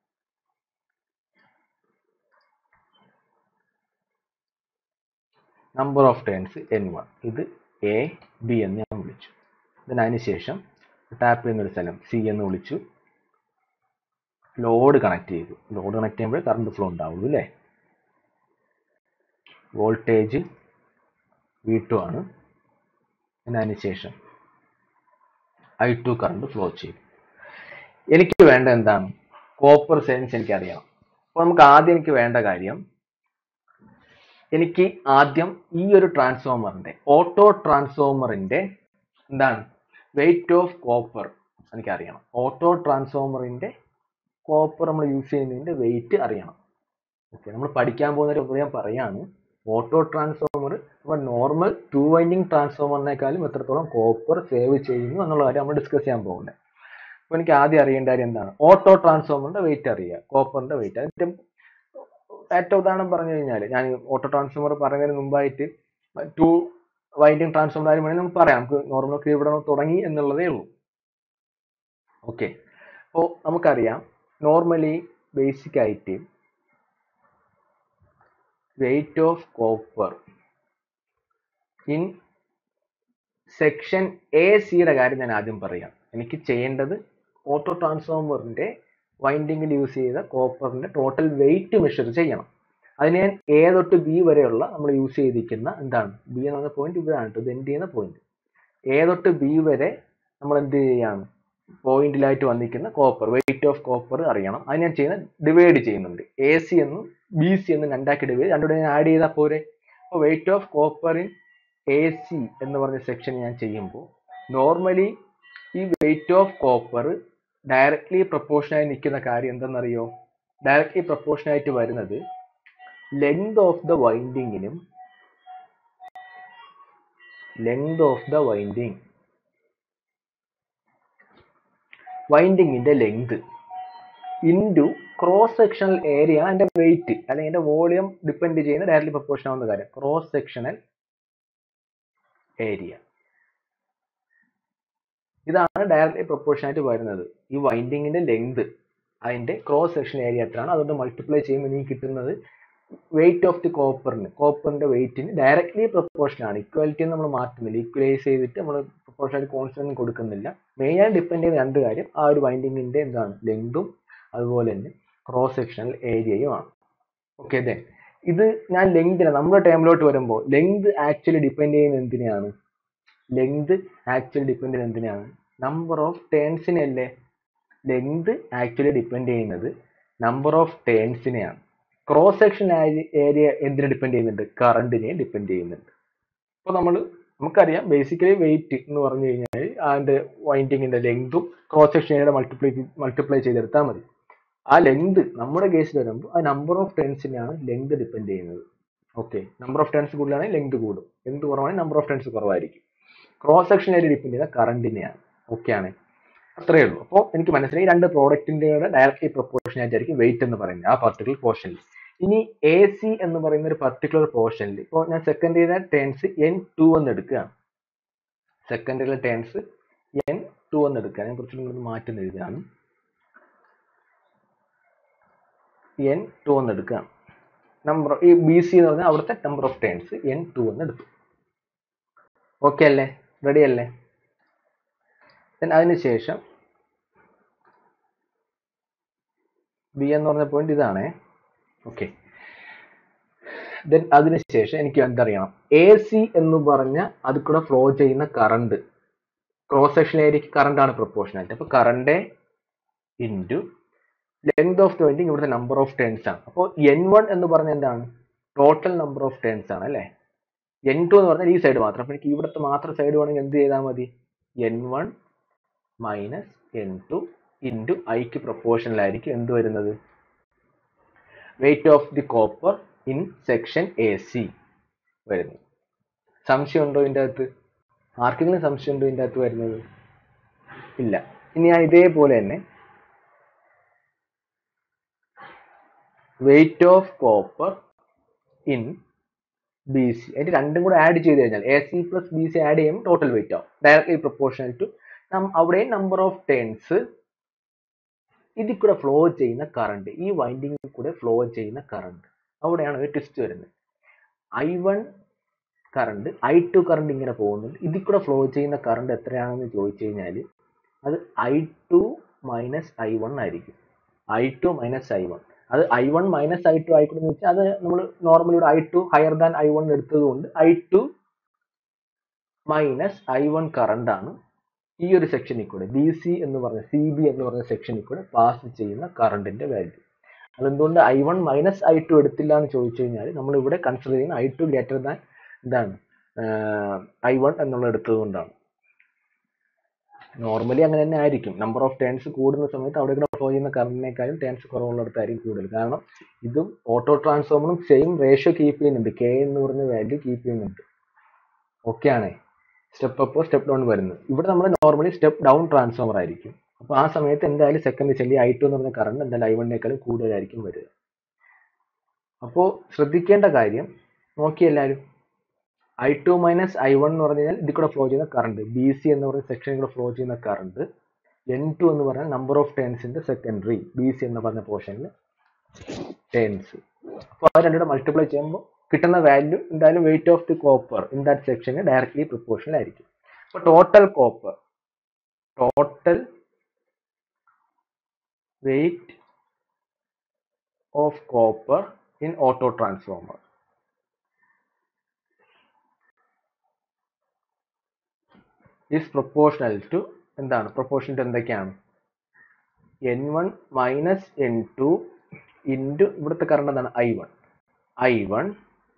number of turns N one ഇത് എ ബി എന്ന് ഞാൻ വിളിച്ചു then അതിന് ശേഷം ടാപ്പ് ചെയ്യുന്നൊരു സ്ഥലം സി എന്ന് വിളിച്ചു ലോഡ് കണക്ട് ചെയ്തു ലോഡ് കണക്ട് ചെയ്യുമ്പോൾ കറണ്ട് ഫ്ലോ ഉണ്ടാവുള്ളൂ അല്ലേ വോൾട്ടേജ് വി ടു ആണ് പിന്നെ അതിന് ശേഷം ഐ ടു കറണ്ട് ഫ്ലോ ചെയ്തു എനിക്ക് വേണ്ട എന്താണ് കോപ്പർ സയൻസ് എനിക്കറിയാം അപ്പോൾ നമുക്ക് ആദ്യം എനിക്ക് വേണ്ട കാര്യം എനിക്ക് ആദ്യം ഈ ഒരു ട്രാൻസ്ഫോമറിന്റെ ഓട്ടോ ട്രാൻസ്ഫോമറിന്റെ എന്താണ് വെയിറ്റ് ഓഫ് കോപ്പർ എനിക്കറിയണം ഓട്ടോ ട്രാൻസ്ഫോമറിന്റെ കോപ്പർ നമ്മൾ യൂസ് ചെയ്യുന്നതിന്റെ വെയിറ്റ് അറിയണം ഓക്കെ നമ്മൾ പഠിക്കാൻ പോകുന്നതിന് മുമ്പ് ഞാൻ പറയാണ് ഓട്ടോ ട്രാൻസ്ഫോമർ നമ്മുടെ നോർമൽ ടു വൈൻഡിങ് ട്രാൻസ്ഫോമറിനേക്കാളും എത്രത്തോളം കോപ്പർ സേവ് ചെയ്യുന്നു എന്നുള്ള കാര്യം നമ്മൾ ഡിസ്കസ് ചെയ്യാൻ പോകുന്നത് അപ്പോൾ എനിക്ക് ആദ്യം അറിയേണ്ട കാര്യം എന്താണ് ഓട്ടോ ട്രാൻസ്ഫോമറിന്റെ വെയിറ്റ് അറിയുക കോപ്പറിന്റെ വെയിറ്റ് അതിന്റെ ഏറ്റവും ഉദാഹരണം പറഞ്ഞു കഴിഞ്ഞാൽ ഞാൻ ഓട്ടോ ട്രാൻസ്ഫോമർ പറയുന്നതിന് മുമ്പായിട്ട് ടു വൈൻഡിങ് ട്രാൻസ്ഫോമർ ആരും വേണമെങ്കിൽ നമുക്ക് പറയാം നമുക്ക് നോർമൽ ഇവിടെ തുടങ്ങി എന്നുള്ളതേ ഉള്ളൂ ഓക്കെ അപ്പോൾ നമുക്കറിയാം നോർമലി ബേസിക് ആയിട്ട് weight of copper in section A സിയുടെ കാര്യം ഞാൻ ആദ്യം പറയാം എനിക്ക് ചെയ്യേണ്ടത് ഓട്ടോ ട്രാൻസ്ഫോമറിന്റെ വൈൻഡിങ്ങിൽ യൂസ് ചെയ്ത കോപ്പറിന്റെ ടോട്ടൽ വെയിറ്റ് മെഷർ ചെയ്യണം അതിന് ഞാൻ എ തൊട്ട് ബി വരെയുള്ള നമ്മൾ യൂസ് ചെയ്തിരിക്കുന്ന എന്താണ് ബി എന്ന് പറയുന്ന പോയിന്റ് ഇവിടെയാണ് കേട്ടോ ഇത് എൻഡ് ചെയ്യുന്ന പോയിന്റ് എ തൊട്ട് ബി വരെ നമ്മൾ എന്ത് ചെയ്യാണ് പോയിന്റിലായിട്ട് വന്നിരിക്കുന്ന കോപ്പർ വെയിറ്റ് ഓഫ് കോപ്പർ അറിയണം അത് ഞാൻ ചെയ്യുന്ന ഡിവൈഡ് ചെയ്യുന്നുണ്ട് എ സി എന്നും ബി സി എന്നും രണ്ടാക്കി ഡിവൈഡ് രണ്ടുകൂടെ ഞാൻ ആഡ് ചെയ്താൽ പോരെ അപ്പോൾ weight of copper in A C എന്ന് പറഞ്ഞ സെക്ഷൻ ഞാൻ ചെയ്യുമ്പോൾ നോർമലി ഈ weight of copper directly proportion ആയി നിൽക്കുന്ന കാര്യം എന്തെന്നറിയോ ഡയറക്ട്ലി പ്രൊപ്പോർഷൻ ആയിട്ട് വരുന്നത് ലെങ്ത് ഓഫ് ദ വൈൻഡിങ്ങിനും ലെങ്ത് ഓഫ് ദ വൈൻഡിങ് വൈൻഡിങ്ങിന്റെ length into cross sectional area അതിന്റെ വെയിറ്റ് അല്ലെങ്കിൽ അതിന്റെ വോളിയം ഡിപ്പെൻഡ് ചെയ്യുന്ന ഡയറക്ട്ലി പ്രൊപ്പോർഷൻ ആവുന്ന കാര്യം ക്രോസ് സെക്ഷണൽ ഏരിയ ഇതാണ് ഡയറക്ട്ലി പ്രൊപ്പോർഷൻ ആയിട്ട് വരുന്നത് ഈ വൈൻഡിങ്ങിന്റെ ലെങ്ത് അതിന്റെ ക്രോസ് സെക്ഷൻ ഏരിയ എത്രയാണ് അതുകൊണ്ട് മൾട്ടിപ്ലൈ ചെയ്യുമ്പോൾ എനിക്ക് കിട്ടുന്നത് വെയിറ്റ് ഓഫ് ദി കോപ്പറിന് കോപ്പറിന്റെ വെയിറ്റിന് ഡയറക്ട്ലി പ്രൊപ്പോർഷൻ ആണ് ഇക്വാലിറ്റി നമ്മൾ മാറ്റുന്നില്ല ഈക്വലൈസ് ചെയ്തിട്ട് നമ്മൾ പ്രൊപ്പോർഷൻ ആയിട്ട് കോൺസ്റ്റന്റ് കൊടുക്കുന്നില്ല മെയിൻ ആയി ഡിപ്പെൻഡ് ചെയ്യുന്ന രണ്ട് കാര്യം ആ ഒരു വൈൻഡിങ്ങിന്റെ എന്താണ് ലെങ്തും അതുപോലെ തന്നെ ക്രോസ് സെക്ഷണൽ ഏരിയയും ആണ് ഓക്കെ അതെ ഇത് ഞാൻ ലെങ്തിനെ നമ്മുടെ ടൈമിലോട്ട് വരുമ്പോൾ ലെങ്ത് ആക്ച്വലി ഡിപ്പെൻഡ് ചെയ്യുന്നത് എന്തിനെയാണ് ലെങ്ത് ആക്ച്വലി ഡിപ്പെൻഡ് ചെയ്യുന്നത് എന്തിനാണ് നമ്പർ ഓഫ് ടേൺസിനെ അല്ലേ ലെങ്ത് ആക്ച്വലി ഡിപ്പെൻഡ് ചെയ്യുന്നത് നമ്പർ ഓഫ് ടേൺസിനെയാണ് ക്രോസ് സെക്ഷൻ ഏരിയ എന്തിനെ ഡിപ്പെൻഡ് ചെയ്യുന്നുണ്ട് കറണ്ടിനെ ഡിപ്പെൻഡ് ചെയ്യുന്നുണ്ട് അപ്പോൾ നമ്മൾ നമുക്കറിയാം ബേസിക്കലി വെയിറ്റ് എന്ന് പറഞ്ഞു കഴിഞ്ഞാൽ അതിന്റെ വൈൻഡിങ്ങിന്റെ ലെങ്തും ക്രോസ് സെക്ഷൻ ഏരിയയുടെ മൾട്ടിപ്ലൈ മൾട്ടിപ്ലൈ ചെയ്തെടുത്താൽ മതി ആ ലെങ്ത് നമ്മുടെ കേസിൽ വരുമ്പോൾ ആ നമ്പർ ഓഫ് ടേൺസിനെയാണ് ലെങ്ത് ഡിപ്പെൻഡ് ചെയ്യുന്നത് ഓക്കെ നമ്പർ ഓഫ് ടേൺസ് കൂടുതലാണെങ്കിൽ ലെങ്ത് കൂടും ലെങ്ത് കുറവാണെങ്കിൽ നമ്പർ ഓഫ് ടേൺസ് കുറവായിരിക്കും ക്രോസ് സെക്ഷൻ ഏരിയ ഡിപ്പെൻഡ് ചെയ്യുന്ന കറണ്ടിനെയാണ് ഓക്കെ ആണ് അത്രയേ ഉള്ളൂ അപ്പോൾ എനിക്ക് മനസ്സിലായി രണ്ട് പ്രോഡക്റ്റിന്റെ ഡയറക്ട്ലി പ്രൊപ്പോർഷൻ ആയിട്ടായിരിക്കും വെയിറ്റ് എന്ന് പറയുന്നത് ആ പർട്ടിക്കുലർ പോർഷനിൽ ഇനി എ സി എന്ന് പറയുന്ന ഒരു പർട്ടിക്കുലർ പോർഷനിൽ ഇപ്പോൾ ഞാൻ സെക്കൻഡറിയിലെ ടേൺസ് എൻ ടു എന്ന് എടുക്കുകയാണ് സെക്കൻഡറിയിലെ ടേൺസ് എൻ ടു എന്ന് എടുക്കുക അതിനെ കുറിച്ച് നിങ്ങളൊന്ന് മാറ്റുന്ന എഴുതുകയാണ് എൻ ടു എന്ന് എടുക്കുകയാണ് നമ്പർ ഈ ബി സി എന്ന് പറഞ്ഞാൽ അവിടുത്തെ number of turns N two എന്ന് എടുത്തു ഓക്കെ അല്ലേ റെഡി അല്ലേ ദെൻ അതിനുശേഷം ബി എന്ന് പറഞ്ഞ പോയിന്റ് ഇതാണേ ഓക്കെ ദെൻ അതിനുശേഷം എനിക്ക് എന്തറിയണം എ സി എന്ന് പറഞ്ഞ അതിൽ കൂടെ ഫ്ലോ ചെയ്യുന്ന കറണ്ട് ക്രോസ് സെക്ഷൻ ഏരിയക്ക് കറണ്ട് ആണ് പ്രൊപ്പോർഷനായിട്ട് അപ്പൊ current into length of the winding ഇവിടുത്തെ നമ്പർ ഓഫ് ടേൺസ് ആണ് അപ്പോൾ എൻ വൺ എന്ന് പറഞ്ഞ എന്താണ് ടോട്ടൽ നമ്പർ ഓഫ് ടേൺസ് ആണ് അല്ലേ എൻ ടു എന്ന് പറഞ്ഞാൽ ഈ സൈഡ് മാത്രം അപ്പൊ എനിക്ക് ഇവിടുത്തെ മാത്രം സൈഡ് വേണമെങ്കിൽ എന്ത് ചെയ്താൽ മതി N one minus N two into ഐക്ക് പ്രൊപ്പോർഷനിലായിരിക്കും എന്ത് വരുന്നത് weight of the copper in section A C വരുന്നത് സംശയമുണ്ടോ ഇതിൻ്റെ അകത്ത് ആർക്കെങ്കിലും സംശയമുണ്ടോ ഇതിൻ്റെ അകത്ത് വരുന്നത് ഇല്ല ഇനി ഞാൻ ഇതേപോലെ തന്നെ weight of copper in B C അതിന് രണ്ടും കൂടെ ആഡ് ചെയ്ത് കഴിഞ്ഞാൽ A C plus B C add ചെയ്യുമ്പോൾ ടോട്ടൽ വെയിറ്റ് ആവും ഡയറക്ട്ലി പ്രൊപ്പോർഷണൽ ടു അവിടെ നമ്പർ ഓഫ് ടേൺസ് ഇതിൽ കൂടെ ഫ്ലോ ചെയ്യുന്ന കറണ്ട് ഈ വൈൻഡിങ്ങിൽ കൂടെ ഫ്ലോ ചെയ്യുന്ന കറണ്ട് അവിടെയാണ് ഒരു ട്വിസ്റ്റ് വരുന്നത് I one current I two current ഇങ്ങനെ പോകുന്നുണ്ട് ഇതിൽ കൂടെ ഫ്ലോ ചെയ്യുന്ന കറണ്ട് എത്രയാണെന്ന് ചോദിച്ചു കഴിഞ്ഞാൽ അത് I two minus I one ആയിരിക്കും I two minus I one അത് I one minus I two ആയിക്കോട്ടെ വെച്ചാൽ അത് നമ്മൾ നോർമലി ഇവിടെ I two higher than I one എടുത്തത് കൊണ്ട് I two minus I one current ആണ് ഈ ഒരു സെക്ഷനിൽ കൂടെ ബി സി എന്ന് പറഞ്ഞ സി ബി എന്ന് പറഞ്ഞ സെക്ഷനിൽ കൂടെ പാസ് ചെയ്യുന്ന കറണ്ടിന്റെ വാല്യൂ അതെന്തുകൊണ്ട് I one minus I two എടുത്തില്ല എന്ന് ചോദിച്ചു കഴിഞ്ഞാൽ നമ്മൾ ഇവിടെ കൺസിഡർ ചെയ്യുന്ന ഐ ടു ഗ്രേറ്റർ ദാൻ എന്താണ് ഐ വൺ എന്നുള്ള എടുത്തത് കൊണ്ടാണ് നോർമലി അങ്ങനെ തന്നെ ആയിരിക്കും നമ്പർ ഓഫ് ടേൺസ് കൂടുന്ന സമയത്ത് അവിടെ കൂടെ ഫ്ലോ ചെയ്യുന്ന കറണ്ടിനേക്കാളും ടേൺസ് കുറവുള്ളിടത്തായിരിക്കും കൂടുതൽ കാരണം ഇതും ഓട്ടോ ട്രാൻസ്ഫോമറും സെയിം റേഷ്യോ കീപ്പ് ചെയ്യുന്നുണ്ട് കെ എന്ന് പറഞ്ഞ വാല്യൂ കീപ്പ് ചെയ്യുന്നുണ്ട് ഓക്കെ ആണേ സ്റ്റെപ്പ് അപ്പോ സ്റ്റെപ്പ് ഡൗൺ വരുന്നത് ഇവിടെ നമ്മൾ നോർമലി സ്റ്റെപ്പ് ഡൗൺ ട്രാൻസ്ഫോമർ ആയിരിക്കും അപ്പോൾ ആ സമയത്ത് എന്തായാലും സെക്കൻഡ് ചെല്ലി ഐ ടു എന്ന് പറഞ്ഞ കറണ്ട് എന്തായാലും ഐ വണ്ണിനേക്കാളും കൂടുതലായിരിക്കും വരിക അപ്പോൾ ശ്രദ്ധിക്കേണ്ട കാര്യം നോക്കി എല്ലാവരും I two minus I one എന്ന് പറഞ്ഞു കഴിഞ്ഞാൽ ഇതിൽ കൂടെ ഫ്ലോ ചെയ്യുന്ന കറണ്ട് ബി സി എന്ന് പറയുന്ന സെക്ഷനിൽ കൂടെ ഫ്ലോ ചെയ്യുന്ന കറണ്ട് എൻ ടു എന്ന് പറഞ്ഞാൽ നമ്പർ ഓഫ് ടേൺസിന്റെ സെക്കൻഡറി ബി സി എന്ന് പറഞ്ഞ പോർഷനിൽ ടേൺസ് അപ്പോൾ അത് രണ്ടുകൂടെ മൾട്ടിപ്ലൈ ചെയ്യുമ്പോൾ കിട്ടുന്ന വാല്യൂ എന്തായാലും weight of the copper in that സെക്ഷന് ഡയറക്ട്ലി പ്രൊപ്പോർഷണൽ ആയിരിക്കും അപ്പോൾ total copper total weight of copper in auto transformer is proportional to എന്താണ് പ്രൊപ്പോർഷൻ ടു എന്തൊക്കെയാണ് N one minus N two into ഇവിടുത്തെ കറണ്ട് എന്താണ് I one I one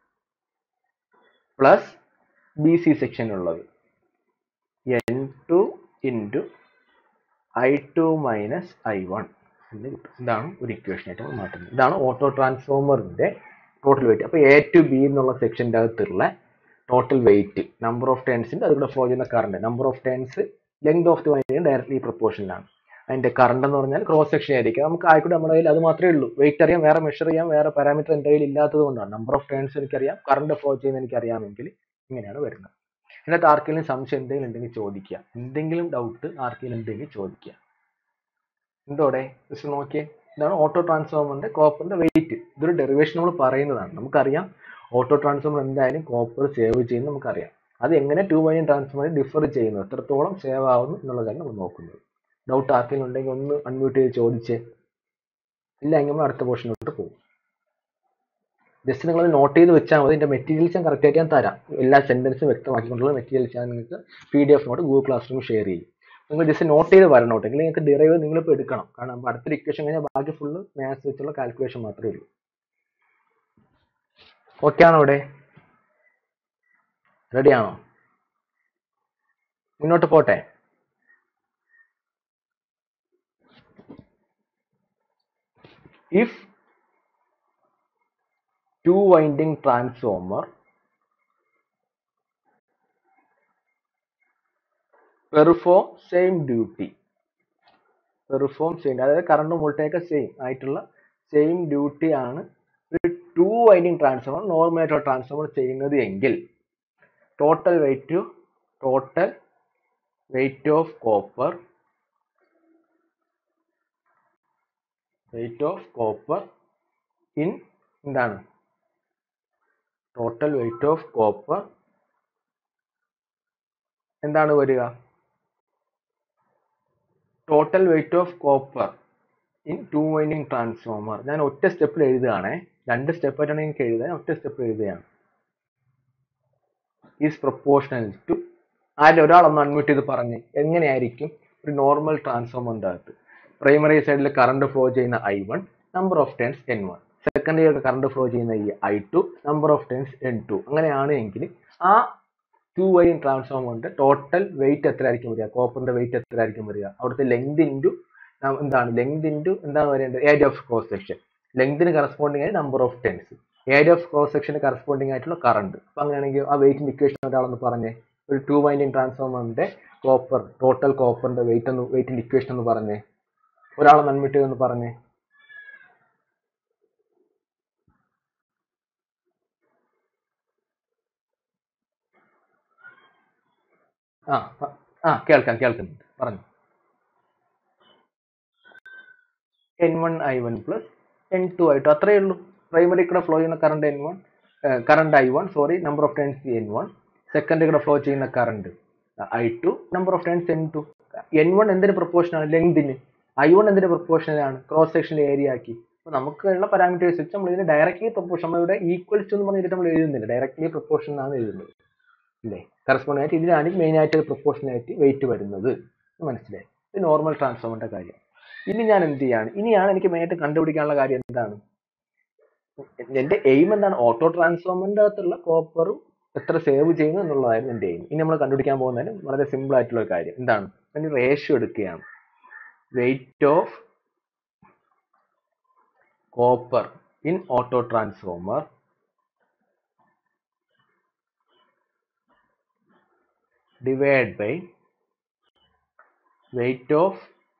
plus B C സെക്ഷനുള്ളത് N two into I two minus I one എന്ന് കിട്ടും ഇതാണ് ഒരു equation ആയിട്ട് നമ്മൾ മാറ്റുന്നത് ഇതാണ് ഓട്ടോ ട്രാൻസ്ഫോമറിന്റെ ടോട്ടൽ വെയിറ്റ് അപ്പോൾ എ ടു ബി എന്നുള്ള സെക്ഷൻ്റെ അകത്തുള്ള ടോട്ടൽ വെയിറ്റ് നമ്പർ ഓഫ് ടേൺസിൻ്റെ അതിലൂടെ ഫ്ലോ ചെയ്യുന്ന current number of turns length of the winding directly പ്രൊപ്പോർഷനിലാണ് അതിന്റെ കറണ്ട് എന്ന് പറഞ്ഞാൽ ക്രോസ് സെക്ഷൻ ആയിരിക്കും നമുക്ക് ആയിക്കോട്ടെ നമ്മുടെ കയ്യിൽ അത് മാത്രമേ ഉള്ളൂ വെയിറ്റ് അറിയാം വേറെ മെഷർ ചെയ്യാം വേറെ പാരാമീറ്റർ എൻ്റെ കയ്യിൽ ഇല്ലാത്തത് കൊണ്ടാണ് നമ്പർ ഓഫ് ടേൺസ് എനിക്കറിയാം കറണ്ട് ഫ്ലോ ചെയ്യുന്ന എനിക്കറിയാമെങ്കിൽ ഇങ്ങനെയാണ് വരുന്നത് ഇതിനകത്ത് ആർക്കെങ്കിലും സംശയം എന്തെങ്കിലും ഉണ്ടെങ്കിൽ ചോദിക്കുക എന്തെങ്കിലും ഡൗട്ട് ആർക്കെങ്കിലും ഉണ്ടെങ്കിൽ ചോദിക്കുക എന്തോടെ ജസ്റ്റ് നോക്കിയേ ഇതാണ് ഓട്ടോ ട്രാൻസ്ഫോമറിന്റെ കോപ്പറിന്റെ വെയിറ്റ് ഇതൊരു ഡെറിവേഷൻ നമ്മൾ പറയുന്നതാണ് നമുക്കറിയാം ഓട്ടോ ട്രാൻസ്ഫോമർ എന്തായാലും കോപ്പർ സേവ് ചെയ്യുന്നത് നമുക്കറിയാം അത് എങ്ങനെ ടു വൈൻഡിങ് ട്രാൻസ്ഫോമറിൽ ഡിഫർ ചെയ്യുന്നു എത്രത്തോളം സേവ് ആവുന്നു എന്നുള്ള കാര്യം നമ്മൾ നോക്കുന്നത് ഡൗട്ട് ആർക്കെങ്കിലും ഉണ്ടെങ്കിൽ ഒന്ന് അൺമ്യൂട്ട് ചെയ്ത് ചോദിച്ചേ ഇല്ല എങ്കിൽ നമ്മൾ അടുത്ത പോർഷനിലോട്ട് പോകും ജസ്റ്റ് നിങ്ങൾ നോട്ട് ചെയ്ത് വെച്ചാൽ മതി ഇതിന്റെ മെറ്റീരിയൽസ് ഞാൻ കറക്റ്റ് ആയിട്ട് ഞാൻ തരാം എല്ലാ സെന്റൻസും വ്യക്തമാക്കിക്കൊണ്ടുള്ള മെറ്റീരിയൽസ് ഞാൻ നിങ്ങൾക്ക് P D F note Google class room share ചെയ്യും നിങ്ങൾ ജസ്റ്റ് നോട്ട് ചെയ്ത് വരണം കേട്ടോ എങ്കിൽ നിങ്ങൾക്ക് ഡിറൈവ് നിങ്ങളിപ്പോൾ എടുക്കണം കാരണം അപ്പോൾ അടുത്തൊരു ഇക്വേഷൻ കഴിഞ്ഞാൽ ബാക്കി ഫുള്ള് മാത്സ് വെച്ചുള്ള കാൽക്കുലേഷൻ മാത്രമേ ഉള്ളൂ ഓക്കെ ആണോ ഇവിടെ റെഡി ആണോ മുന്നോട്ട് പോട്ടെ if two winding transformer perform same duty perform ചെയ്യുന്നത് അതായത് കറണ്ടും വോൾട്ടേജൊക്കെ സെയിം ആയിട്ടുള്ള സെയിം ഡ്യൂട്ടി ആണ് ഒരു ടു വൈൻഡിങ് ട്രാൻസ്ഫോമർ നോർമൽ ആയിട്ടുള്ള ട്രാൻസ്ഫോമർ ചെയ്യുന്നത് എങ്കിൽ total weight total weight of copper weight of copper in എന്താണ് ടോട്ടൽ വെയിറ്റ് ഓഫ് കോപ്പർ എന്താണ് വരിക total weight of copper in two winding transformer ഞാൻ ഒറ്റ സ്റ്റെപ്പിൽ എഴുതുകയാണേ രണ്ട് സ്റ്റെപ്പ് ആയിട്ടാണ് എനിക്ക് എഴുതാൻ ഒറ്റ സ്റ്റെപ്പിൽ എഴുതുകയാണ് ഈസ് പ്രൊപ്പോർഷണൽ ടു ആരുടെ ഒരാളൊന്ന് അൺമ്യൂട്ട് ചെയ്ത് പറഞ്ഞ് എങ്ങനെയായിരിക്കും ഒരു നോർമൽ ട്രാൻസ്ഫോമറിൻ്റെ അകത്ത് പ്രൈമറി സൈഡിൽ കറണ്ട് ഫ്ലോ ചെയ്യുന്ന I one number of turns N one secondary current flow ചെയ്യുന്ന ഈ I two number of turns N two അങ്ങനെയാണ് എങ്കിൽ ആ ടു വൈൻ ട്രാൻസ്ഫോമറിന്റെ ടോട്ടൽ വെയിറ്റ് എത്ര ആയിരിക്കും വരിക കോപ്പറിന്റെ വെയിറ്റ് എത്ര ആയിരിക്കും വരിക അവിടുത്തെ ലെങ്ത് ഇൻറ്റു എന്താണ് ലെങ്ത് ഇൻറ്റു എന്താണ് വരേണ്ടത് ഏരിയ ഓഫ് ക്രോസ് സെക്ഷൻ ലെങ്തിന് കറസ്പോണ്ടിങ് ആയി number of turns area of cross സെക്ഷന് കറസ്പോണ്ടിങ് ആയിട്ടുള്ള കറണ്ട് അപ്പൊ അങ്ങനെയാണെങ്കിൽ ആ വെയിറ്റിന്റെ ഇക്വേഷൻ ഒരാളൊന്ന് പറഞ്ഞേ ഒരു ടു വൈൻഡിങ് ട്രാൻസ്ഫോമറിന്റെ കോപ്പർ ടോട്ടൽ കോപ്പറിന്റെ വെയിറ്റ് ഒന്ന് വെയിറ്റിന്റെ ഇക്വേഷൻ ഒന്ന് പറഞ്ഞേ ഒരാളെ അൺമിറ്റ് എന്ന് പറഞ്ഞേ ആ പ- ആ കേൾക്കാം കേൾക്കുന്നുണ്ട് പറഞ്ഞു N one I one plus N two ആയിട്ട് അത്രയേ ഉള്ളൂ പ്രൈമറി കൂടെ ഫ്ലോ ചെയ്യുന്ന current N one current I one sorry number of times N one secondary കൂടെ ഫ്ലോ ചെയ്യുന്ന current I two number of times N two N one എന്തിന് proportion ആണ് ലെങ്തിന് ഐ വൺ എന്തിന് പ്രൊപ്പോർഷൻ ആണ് ക്രോസ് സെക്ഷനിൽ ഏരിയ ആക്കി അപ്പോൾ നമുക്കുള്ള പാരാമീറ്റേഴ്സ് വെച്ച് നമ്മൾ ഇതിന് ഡയറക്റ്റ്ലി പ്രൊപ്പോർഷൻ നമ്മളിവിടെ ഈക്വൽസ് എന്ന് പറഞ്ഞിട്ട് നമ്മൾ എഴുതുന്നില്ല ഡയറക്റ്റ്ലി പ്രൊപ്പോർഷൻ ആണ് എഴുതുന്നത് അല്ലേ കറസ്പോണ്ട് ആയിട്ട് ഇതിനാണ് മെയിൻ ആയിട്ട് പ്രൊപ്പോർഷൻ ആയിട്ട് വെയിറ്റ് വരുന്നത് എന്ന് മനസ്സിലായി ഇത് നോർമൽ ട്രാൻസ്ഫോമറിന്റെ കാര്യം ഇനി ഞാൻ എന്ത് ചെയ്യാണ് ഇനിയാണ് എനിക്ക് മെയിൻ ആയിട്ട് കണ്ടുപിടിക്കാനുള്ള കാര്യം എന്താണ് എന്റെ എയിം എന്താണ് ഓട്ടോ ട്രാൻസ്ഫോമറിന്റെ അകത്തുള്ള കോപ്പറും എത്ര സേവ് ചെയ്യുന്നു എന്നുള്ളതായിരുന്നു എന്റെ എയിം ഇനി നമ്മൾ കണ്ടുപിടിക്കാൻ പോകുന്നതിന് വളരെ സിമ്പിൾ ആയിട്ടുള്ള ഒരു കാര്യം എന്താണ് അതിന് റേഷ്യോ എടുക്കുകയാണ് weight of copper in auto transformer divided by weight of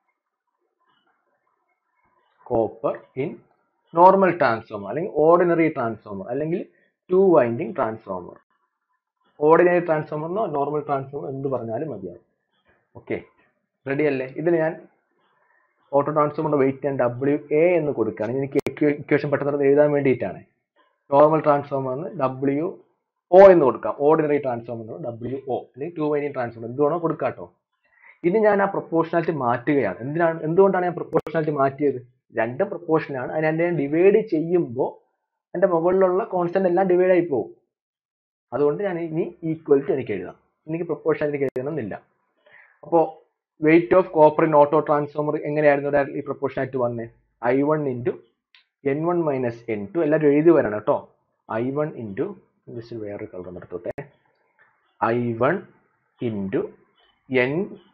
copper in normal transformer അല്ലെങ്കിൽ ordinary transformer അല്ലെങ്കിൽ two winding transformer ordinary transformer എന്നോ normal transformer എന്ത് പറഞ്ഞാലും മതിയാവും ഓക്കെ റെഡി അല്ലേ ഇതിന് ഞാൻ ഓട്ടോ ട്രാൻസ്ഫോമറിന്റെ വെയിറ്റ് ഞാൻ ഡബ്ല്യു എ എന്ന് കൊടുക്കുകയാണ് എനിക്ക് ഇക്വേഷൻ പെട്ടെന്ന് എഴുതാൻ വേണ്ടിയിട്ടാണ് നോർമൽ ട്രാൻസ്ഫോമറിന് ഡബ്ല്യു ഒ എന്ന് കൊടുക്കാം ഓർഡിനറി ട്രാൻസ്ഫോമർ ഡബ്ല്യു ഒ അല്ലെങ്കിൽ ടു വൈനി ട്രാൻസ്ഫോമർ എന്ത് വേണോ കൊടുക്കാം കേട്ടോ ഇനി ഞാൻ ആ പ്രൊപ്പോർഷനാലിറ്റി മാറ്റുകയാണ് എന്തിനാണ് എന്തുകൊണ്ടാണ് ഞാൻ പ്രൊപ്പോർഷനാലിറ്റി മാറ്റിയത് രണ്ട് പ്രൊപ്പോർഷനാണ് അതിനെ ഞാൻ ഡിവൈഡ് ചെയ്യുമ്പോൾ എൻ്റെ മുകളിലുള്ള കോൺസ്റ്റന്റ് എല്ലാം ഡിവൈഡ് ആയി പോകും അതുകൊണ്ട് ഞാൻ ഇനി ഈക്വൽ ടു എനിക്ക് എഴുതാം എനിക്ക് പ്രൊപ്പോർഷനാലിറ്റി എഴുതണമെന്നില്ല അപ്പോൾ weight of copper in auto transformer എങ്ങനെയായിരുന്നു ഡയറക്ട്ലി പ്രൊപ്പോർഷനായിട്ട് വന്നേ I one into N one minus N two എല്ലാവരും എഴുതി വരണം കേട്ടോ ഐ വൺ ഇൻറ്റു ജസ്റ്റ് വേറൊരു കളർ നിർത്തോട്ടെ I one into N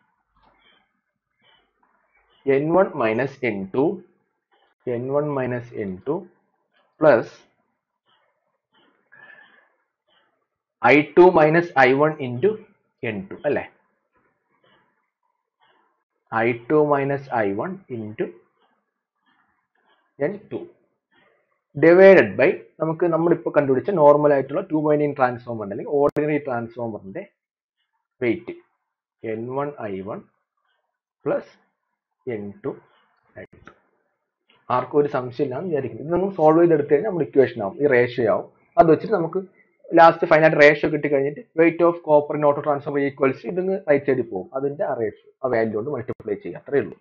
N one minus N two N one minus N two plus I two minus I one into N two അല്ലേ I two minus I one into N two divided by നമുക്ക് നമ്മളിപ്പോൾ കണ്ടുപിടിച്ച normal ആയിട്ടുള്ള two winding transformer അല്ലെങ്കിൽ ordinary ട്രാൻസ്ഫോമറിന്റെ weight N one I one plus N two I two ആർക്കും ഒരു സംശയമില്ലാന്ന് വിചാരിക്കുന്നു ഇത് നമ്മൾ സോൾവ് ചെയ്തെടുത്ത് കഴിഞ്ഞാൽ നമ്മുടെ ഇക്വേഷൻ ആവും ഈ റേഷ്യോ ആവും അത് വെച്ചിട്ട് നമുക്ക് ലാസ്റ്റ് ഫൈനൽ റേഷ്യോ കിട്ടി കഴിഞ്ഞിട്ട് weight of copper auto transfer equals ഇതിന് റൈറ്റ് സൈഡിൽ പോകും അതിന്റെ ആ റേഷ്യോ ആ വാല്യൂ കൊണ്ട് മൾട്ടിപ്ലൈ ചെയ്യുക അത്രേ ഉള്ളൂ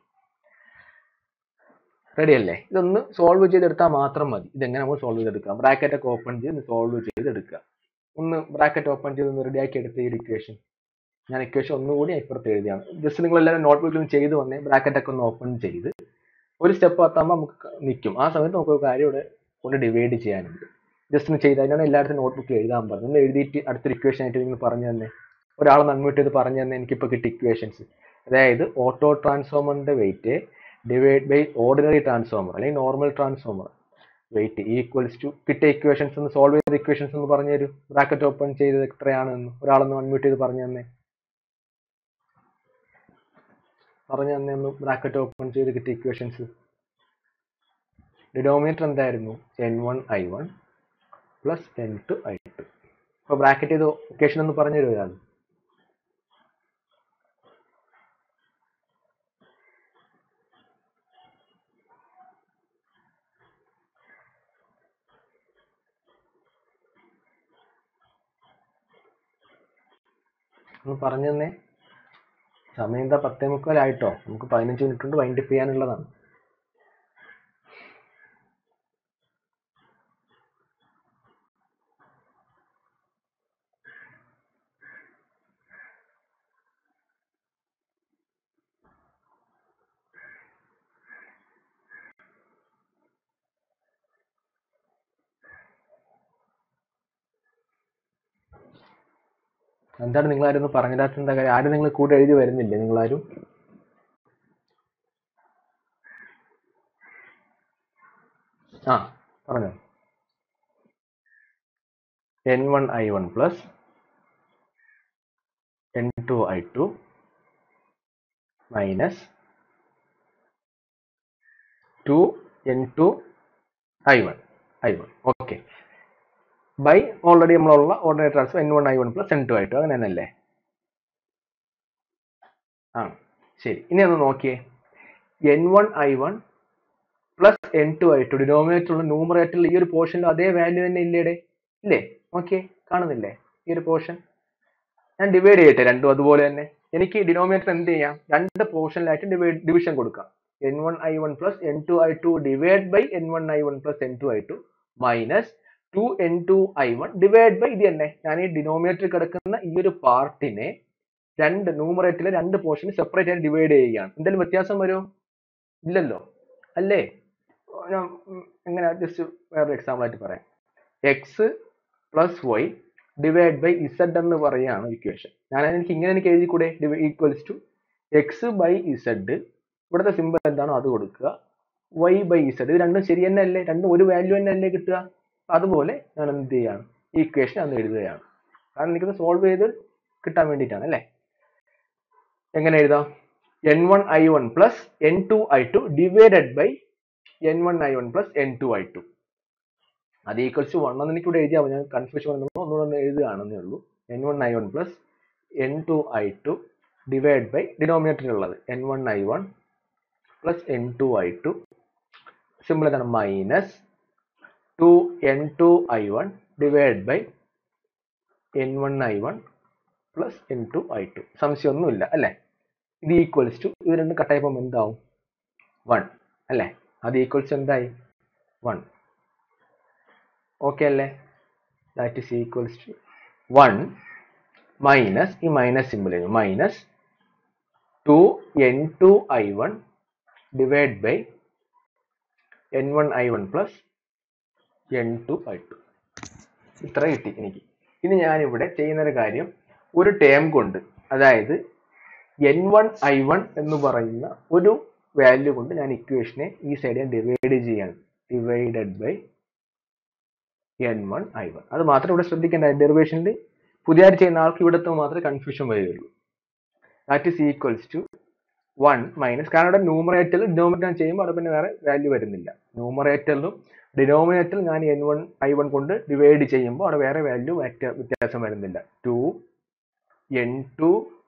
റെഡി അല്ലേ ഇതൊന്ന് സോൾവ് ചെയ്തെടുത്താൽ മാത്രം മതി ഇതെങ്ങനെ നമ്മൾ സോൾവ് ചെയ്തെടുക്കാം ബ്രാക്കറ്റ് ഒക്കെ ഓപ്പൺ ചെയ്ത് സോൾവ് ചെയ്തെടുക്കുക ഒന്ന് ബ്രാക്കറ്റ് ഓപ്പൺ ചെയ്ത് ഒന്ന് റെഡിയാക്കി എടുത്ത ഈ ഇക്വേഷൻ ഞാൻ ഇക്വേഷൻ ഒന്നുകൂടി ഇപ്പുറത്ത് എഴുതിയാണ് ജസ്റ്റ് നിങ്ങൾ എല്ലാവരും നോട്ട്ബുക്കിലും ചെയ്ത് വന്നേ ബ്രാക്കറ്റ് ഒക്കെ ഒന്ന് ഓപ്പൺ ചെയ്ത് ഒരു സ്റ്റെപ്പ് എത്താകുമ്പോൾ നമുക്ക് നിൽക്കും ആ സമയത്ത് നമുക്ക് ഒരു കാര്യം ഇവിടെ കൊണ്ട് ഡിവൈഡ് ചെയ്യാനുണ്ട് ജസ്റ്റ് ഒന്ന് ചെയ്ത് അതിനാണ് എല്ലായിടത്തും നോട്ട്ബുക്കിൽ എഴുതാൻ പറഞ്ഞത് ഒന്ന് എഴുതിയിട്ട് അടുത്തൊരു ഇക്വേഷൻ ആയിട്ട് നിങ്ങൾ പറഞ്ഞു തന്നെ ഒരാളെ അൺമ്യൂട്ട് ചെയ്ത് പറഞ്ഞു തന്നെ എനിക്കിപ്പോൾ കിട്ടിയ ഇക്വേഷൻസ് അതായത് ഓട്ടോ ട്രാൻസ്ഫോമറിന്റെ weight divide by ordinary transformer അല്ലെങ്കിൽ normal transformer weight equals to കിട്ടിയ ഇക്വേഷൻസ് ഒന്ന് സോൾവ് ചെയ്ത ഇക്വേഷൻസ് ഒന്ന് പറഞ്ഞു തരൂ ബ്രാക്കറ്റ് ഓപ്പൺ ചെയ്തത് എത്രയാണെന്ന് ഒരാളൊന്ന് അൺമ്യൂട്ട് ചെയ്ത് പറഞ്ഞു തന്നെ പറഞ്ഞു തന്നെ ഒന്ന് ബ്രാക്കറ്റ് ഓപ്പൺ ചെയ്ത് കിട്ടിയ ഇക്വേഷൻസ് ഡിനോമിനേറ്റർ എന്തായിരുന്നു N one I one plus N two I two അപ്പോൾ ബ്രാക്കറ്റ് ചെയ്ത് ഇക്വേഷൻ ഒന്ന് പറഞ്ഞു തരുമോ ഒരാൾ ഒന്ന് പറഞ്ഞു തന്നെ സമയം എന്താ പത്തേ മുക്കാലായിട്ടോ നമുക്ക് പതിനഞ്ച് മിനിറ്റ് കൊണ്ട് വൈൻഡപ്പ് ചെയ്യാനുള്ളതാണ് എന്താണ് നിങ്ങളാരും ഒന്ന് പറഞ്ഞിടാത്ത എന്താ കാര്യം ആരും നിങ്ങൾ കൂടെ എഴുതി വരുന്നില്ലേ നിങ്ങളാരും ആ പറഞ്ഞോ N one I one plus N two I two minus two N two I one I one okay by already നമ്മളുള്ള ordinary transfer N one I one plus N two I two അങ്ങനെ തന്നെയല്ലേ ആ ശരി ഇനി ഒന്ന് നോക്കിയേ N one I one plus N two I two ഡിനോമിനേറ്ററുള്ള ന്യൂമറേറ്ററിൽ ഈ ഒരു പോർഷനിൽ അതേ വാല്യൂ തന്നെ ഇല്ലേടെ ഇല്ലേ നോക്കിയേ കാണുന്നില്ലേ ഈ ഒരു പോർഷൻ ഞാൻ ഡിവൈഡ് ചെയ്യട്ടെ രണ്ടും അതുപോലെ തന്നെ എനിക്ക് ഡിനോമിനേറ്റർ എന്ത് ചെയ്യാം രണ്ട് പോർഷനിലായിട്ട് ഡിവൈഡ് ഡിവിഷൻ കൊടുക്കാം N one I one plus N two I two divide by N one I one plus N two I two minus two N two I one divide by ഇത് തന്നെ ഞാൻ ഈ denominator കിടക്കുന്ന ഈ ഒരു പാർട്ടിനെ രണ്ട് ന്യൂമറേറ്ററിലെ രണ്ട് പോർഷൻ സെപ്പറേറ്റ് ആയിട്ട് ഡിവൈഡ് ചെയ്യുകയാണ് എന്തെങ്കിലും വ്യത്യാസം വരുമോ ഇല്ലല്ലോ അല്ലേ ഞാൻ എങ്ങനെ ജസ്റ്റ് വേറൊരു എക്സാമ്പിൾ ആയിട്ട് പറയാം X plus Y divide by Z എന്ന് പറയുകയാണ് ഇക്വേഷൻ ഞാൻ എനിക്ക് ഇങ്ങനെ എനിക്ക് എഴുതി കൂടെ equals to X by Z ഇവിടുത്തെ സിമ്പിൾ എന്താണോ അത് കൊടുക്കുക വൈ ബൈ ഇസഡ് ഇത് രണ്ടും ശരി തന്നെ അല്ലേ രണ്ടും ഒരു വാല്യൂ തന്നെ അല്ലേ കിട്ടുക അതുപോലെ ഞാൻ എന്ത് ചെയ്യാണ് ഈ ഇക്വേഷൻ അന്ന് എഴുതുകയാണ് കാരണം എനിക്കത് സോൾവ് ചെയ്ത് കിട്ടാൻ വേണ്ടിയിട്ടാണ് അല്ലേ എങ്ങനെ എഴുതാം N one I one plus N two I two divided by N one I one plus N two I two അത് ഈക്വൽസ് ടു വൺ എന്ന് എനിക്ക് ഇവിടെ എഴുതിയാൽ ഞാൻ കൺഫ്യൂഷൻ വന്നപ്പോൾ ഒന്നുകൂടെ ഒന്ന് എഴുതുകയാണെന്നേ ഉള്ളൂ N one I one plus N two I two divide by ഡിനോമിനേറ്ററിലുള്ളത് N one I one plus N two I two simple എന്താണ് minus two N two I one divide by N one I one plus N two I two സംശയമൊന്നുമില്ല അല്ലേ ഇത് equals to ഇത് രണ്ടും കട്ടായപ്പോൾ എന്താവും one അല്ലേ അത് ഈക്വൽസ് എന്തായി വൺ ഓക്കെ അല്ലേ that is equals to one minus ഈ minus simple minus two N two I one divide by N one I one plus N two I two ഇത്ര കിട്ടി എനിക്ക് ഇനി ഞാനിവിടെ ചെയ്യുന്നൊരു കാര്യം ഒരു ടേം കൊണ്ട് അതായത് എൻ വൺ ഐ വൺ എന്ന് പറയുന്ന ഒരു വാല്യൂ കൊണ്ട് ഞാൻ ഇക്വേഷനെ ഈ സൈഡ് ഞാൻ ഡിവൈഡ് ചെയ്യാണ് divided by N one I one അത് മാത്രം ഇവിടെ ശ്രദ്ധിക്കേണ്ട ഡെറിവേഷനിൽ പുതിയതായിട്ട് ചെയ്യുന്ന ആൾക്ക് ഇവിടുത്തെ മാത്രമേ കൺഫ്യൂഷൻ വരികയുള്ളൂ that is equals to one minus കാരണം ഇവിടെ ന്യൂമറേറ്ററിൽ ഡിനോമിനേറ്റർ ചെയ്യുമ്പോൾ അവിടെ പിന്നെ വേറെ വാല്യൂ വരുന്നില്ല ന്യൂമറേറ്ററിലും ഡിനോമിനേറ്ററിൽ ഞാൻ എൻ വൺ ഐ വൺ കൊണ്ട് ഡിവൈഡ് ചെയ്യുമ്പോൾ അവിടെ വേറെ വാല്യൂ വ്യത്യാസം വരുന്നില്ല two N two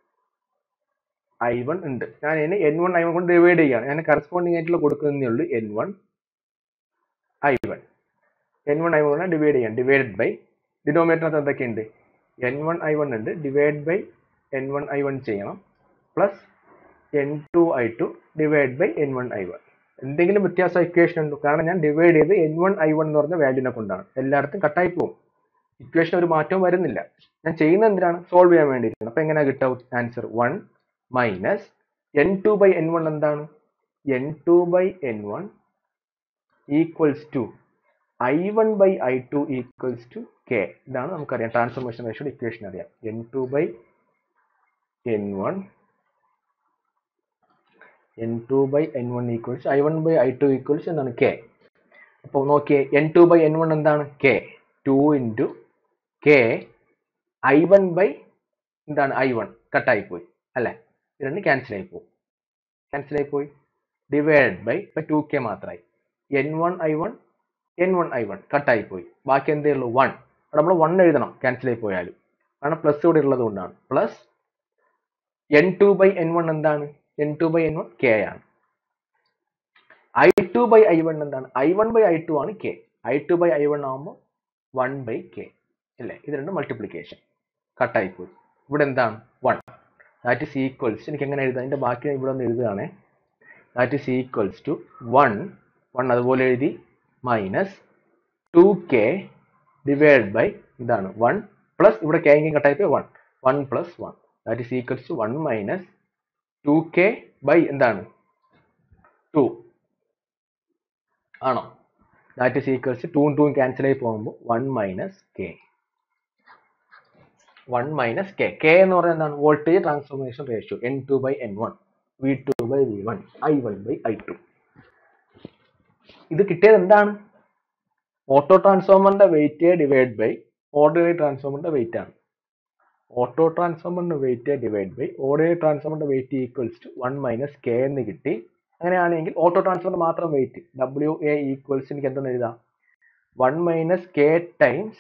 I one ഉണ്ട് ഞാൻ അതിന് എൻ വൺ ഐ വൺ കൊണ്ട് ഡിവൈഡ് ചെയ്യുകയാണ് ഞാൻ കറസ്പോണ്ടിങ് ആയിട്ടുള്ള കൊടുക്കുന്നതേ ഉള്ളൂ N one I one N one I one divide ചെയ്യാം ഡിവൈഡഡ് ബൈ ഡിനോമിനേറ്ററിനകത്ത് എന്തൊക്കെയുണ്ട് എൻ വൺ ഐ വൺ ഉണ്ട് divide by N one I one ചെയ്യണം plus N two I two divide by N one I one എന്തെങ്കിലും വ്യത്യാസം equation ഉണ്ടോ കാരണം ഞാൻ ഡിവൈഡ് ചെയ്ത് എൻ വൺ ഐ വൺ എന്ന് പറഞ്ഞ വാല്യൂനെ കൊണ്ടാണ് എല്ലായിടത്തും കട്ടായി പോകും ഇക്വേഷൻ ഒരു മാറ്റവും വരുന്നില്ല ഞാൻ ചെയ്യുന്നത് എന്തിനാണ് സോൾവ് ചെയ്യാൻ വേണ്ടിയിട്ടാണ് അപ്പൊ എങ്ങനെയാ കിട്ടുക answer one minus N two by N one എന്താണ് N two by N one equals to I one by I two equals to K ഇതാണ് നമുക്കറിയാം ട്രാൻസ്ഫോർമേഷൻ റേഷ്യോയുടെ ഇക്വേഷൻ അറിയാം N two by N one N two by N one equals I one by I two equals എന്താണ് K അപ്പോൾ നോക്കിയേ N two by N one എന്താണ് K two into K I one by എന്താണ് I one കട്ടായി പോയി അല്ലേ ഇത് രണ്ട് ക്യാൻസൽ ആയി പോകും ക്യാൻസൽ ആയി പോയി ഡിവൈഡ് ബൈ ഇപ്പം ടു കെ മാത്രമായി N one I one N one I one കട്ടായി പോയി ബാക്കി എന്തേ ഉള്ളൂ വൺ അവിടെ നമ്മൾ വൺ എഴുതണം ക്യാൻസൽ ആയി പോയാലും കാരണം പ്ലസ് ഇവിടെ ഉള്ളത് കൊണ്ടാണ് plus N two by N one എന്താണ് N two by N one K ആണ് I two by I one എന്താണ് I one by I two ആണ് K I two by I one ആകുമ്പോൾ വൺ ബൈ കെ അല്ലേ ഇത് രണ്ട് multiplication കട്ടായി പോയി ഇവിടെ എന്താണ് വൺ ദാറ്റ് ഇസ് ഈക്വൽസ് എനിക്ക് എങ്ങനെ എഴുതാം അതിന്റെ ബാക്കി ഇവിടെ ഒന്ന് എഴുതുകയാണേ that is equals to one one അതുപോലെ എഴുതി minus two K divide by ഇതാണ് വൺ പ്ലസ് ഇവിടെ കെ എങ്കിലും കട്ടായി പോയി one one plus one that is equals to one minus two K by എന്താണ് ടു ആണോ ദാറ്റ് ഇസ് ഈക്വൽസ് ടൂവും ടൂവും ക്യാൻസൽ ആയി പോകുമ്പോൾ one minus K one minus K K എന്ന് പറയുന്നത് എന്താണ് voltage transformation ratio N two by N one V two by V one I one by I two ഇത് കിട്ടിയത് എന്താണ് ഓട്ടോ ട്രാൻസ്ഫോമറിന്റെ വെയിറ്റ് ഡിവൈഡ് ബൈ ഓർഡിനറി ട്രാൻസ്ഫോമറിന്റെ വെയിറ്റ് ആണ് auto ട്രാൻസ്ഫോമറിന്റെ വെയിറ്റ് ഡിവൈഡ് ബൈ ഓർഡിനറി ട്രാൻസ്ഫോമറിന്റെ weight equals to one minus K എന്ന് കിട്ടി അങ്ങനെയാണെങ്കിൽ ഓട്ടോ ട്രാൻസ്ഫോമറിന്റെ മാത്രം വെയിറ്റ് ഡബ്ല്യു എ ഈക്വൽസ് എനിക്ക് എന്തെന്ന് എഴുതാം വൺ മൈനസ് കെ ടൈംസ്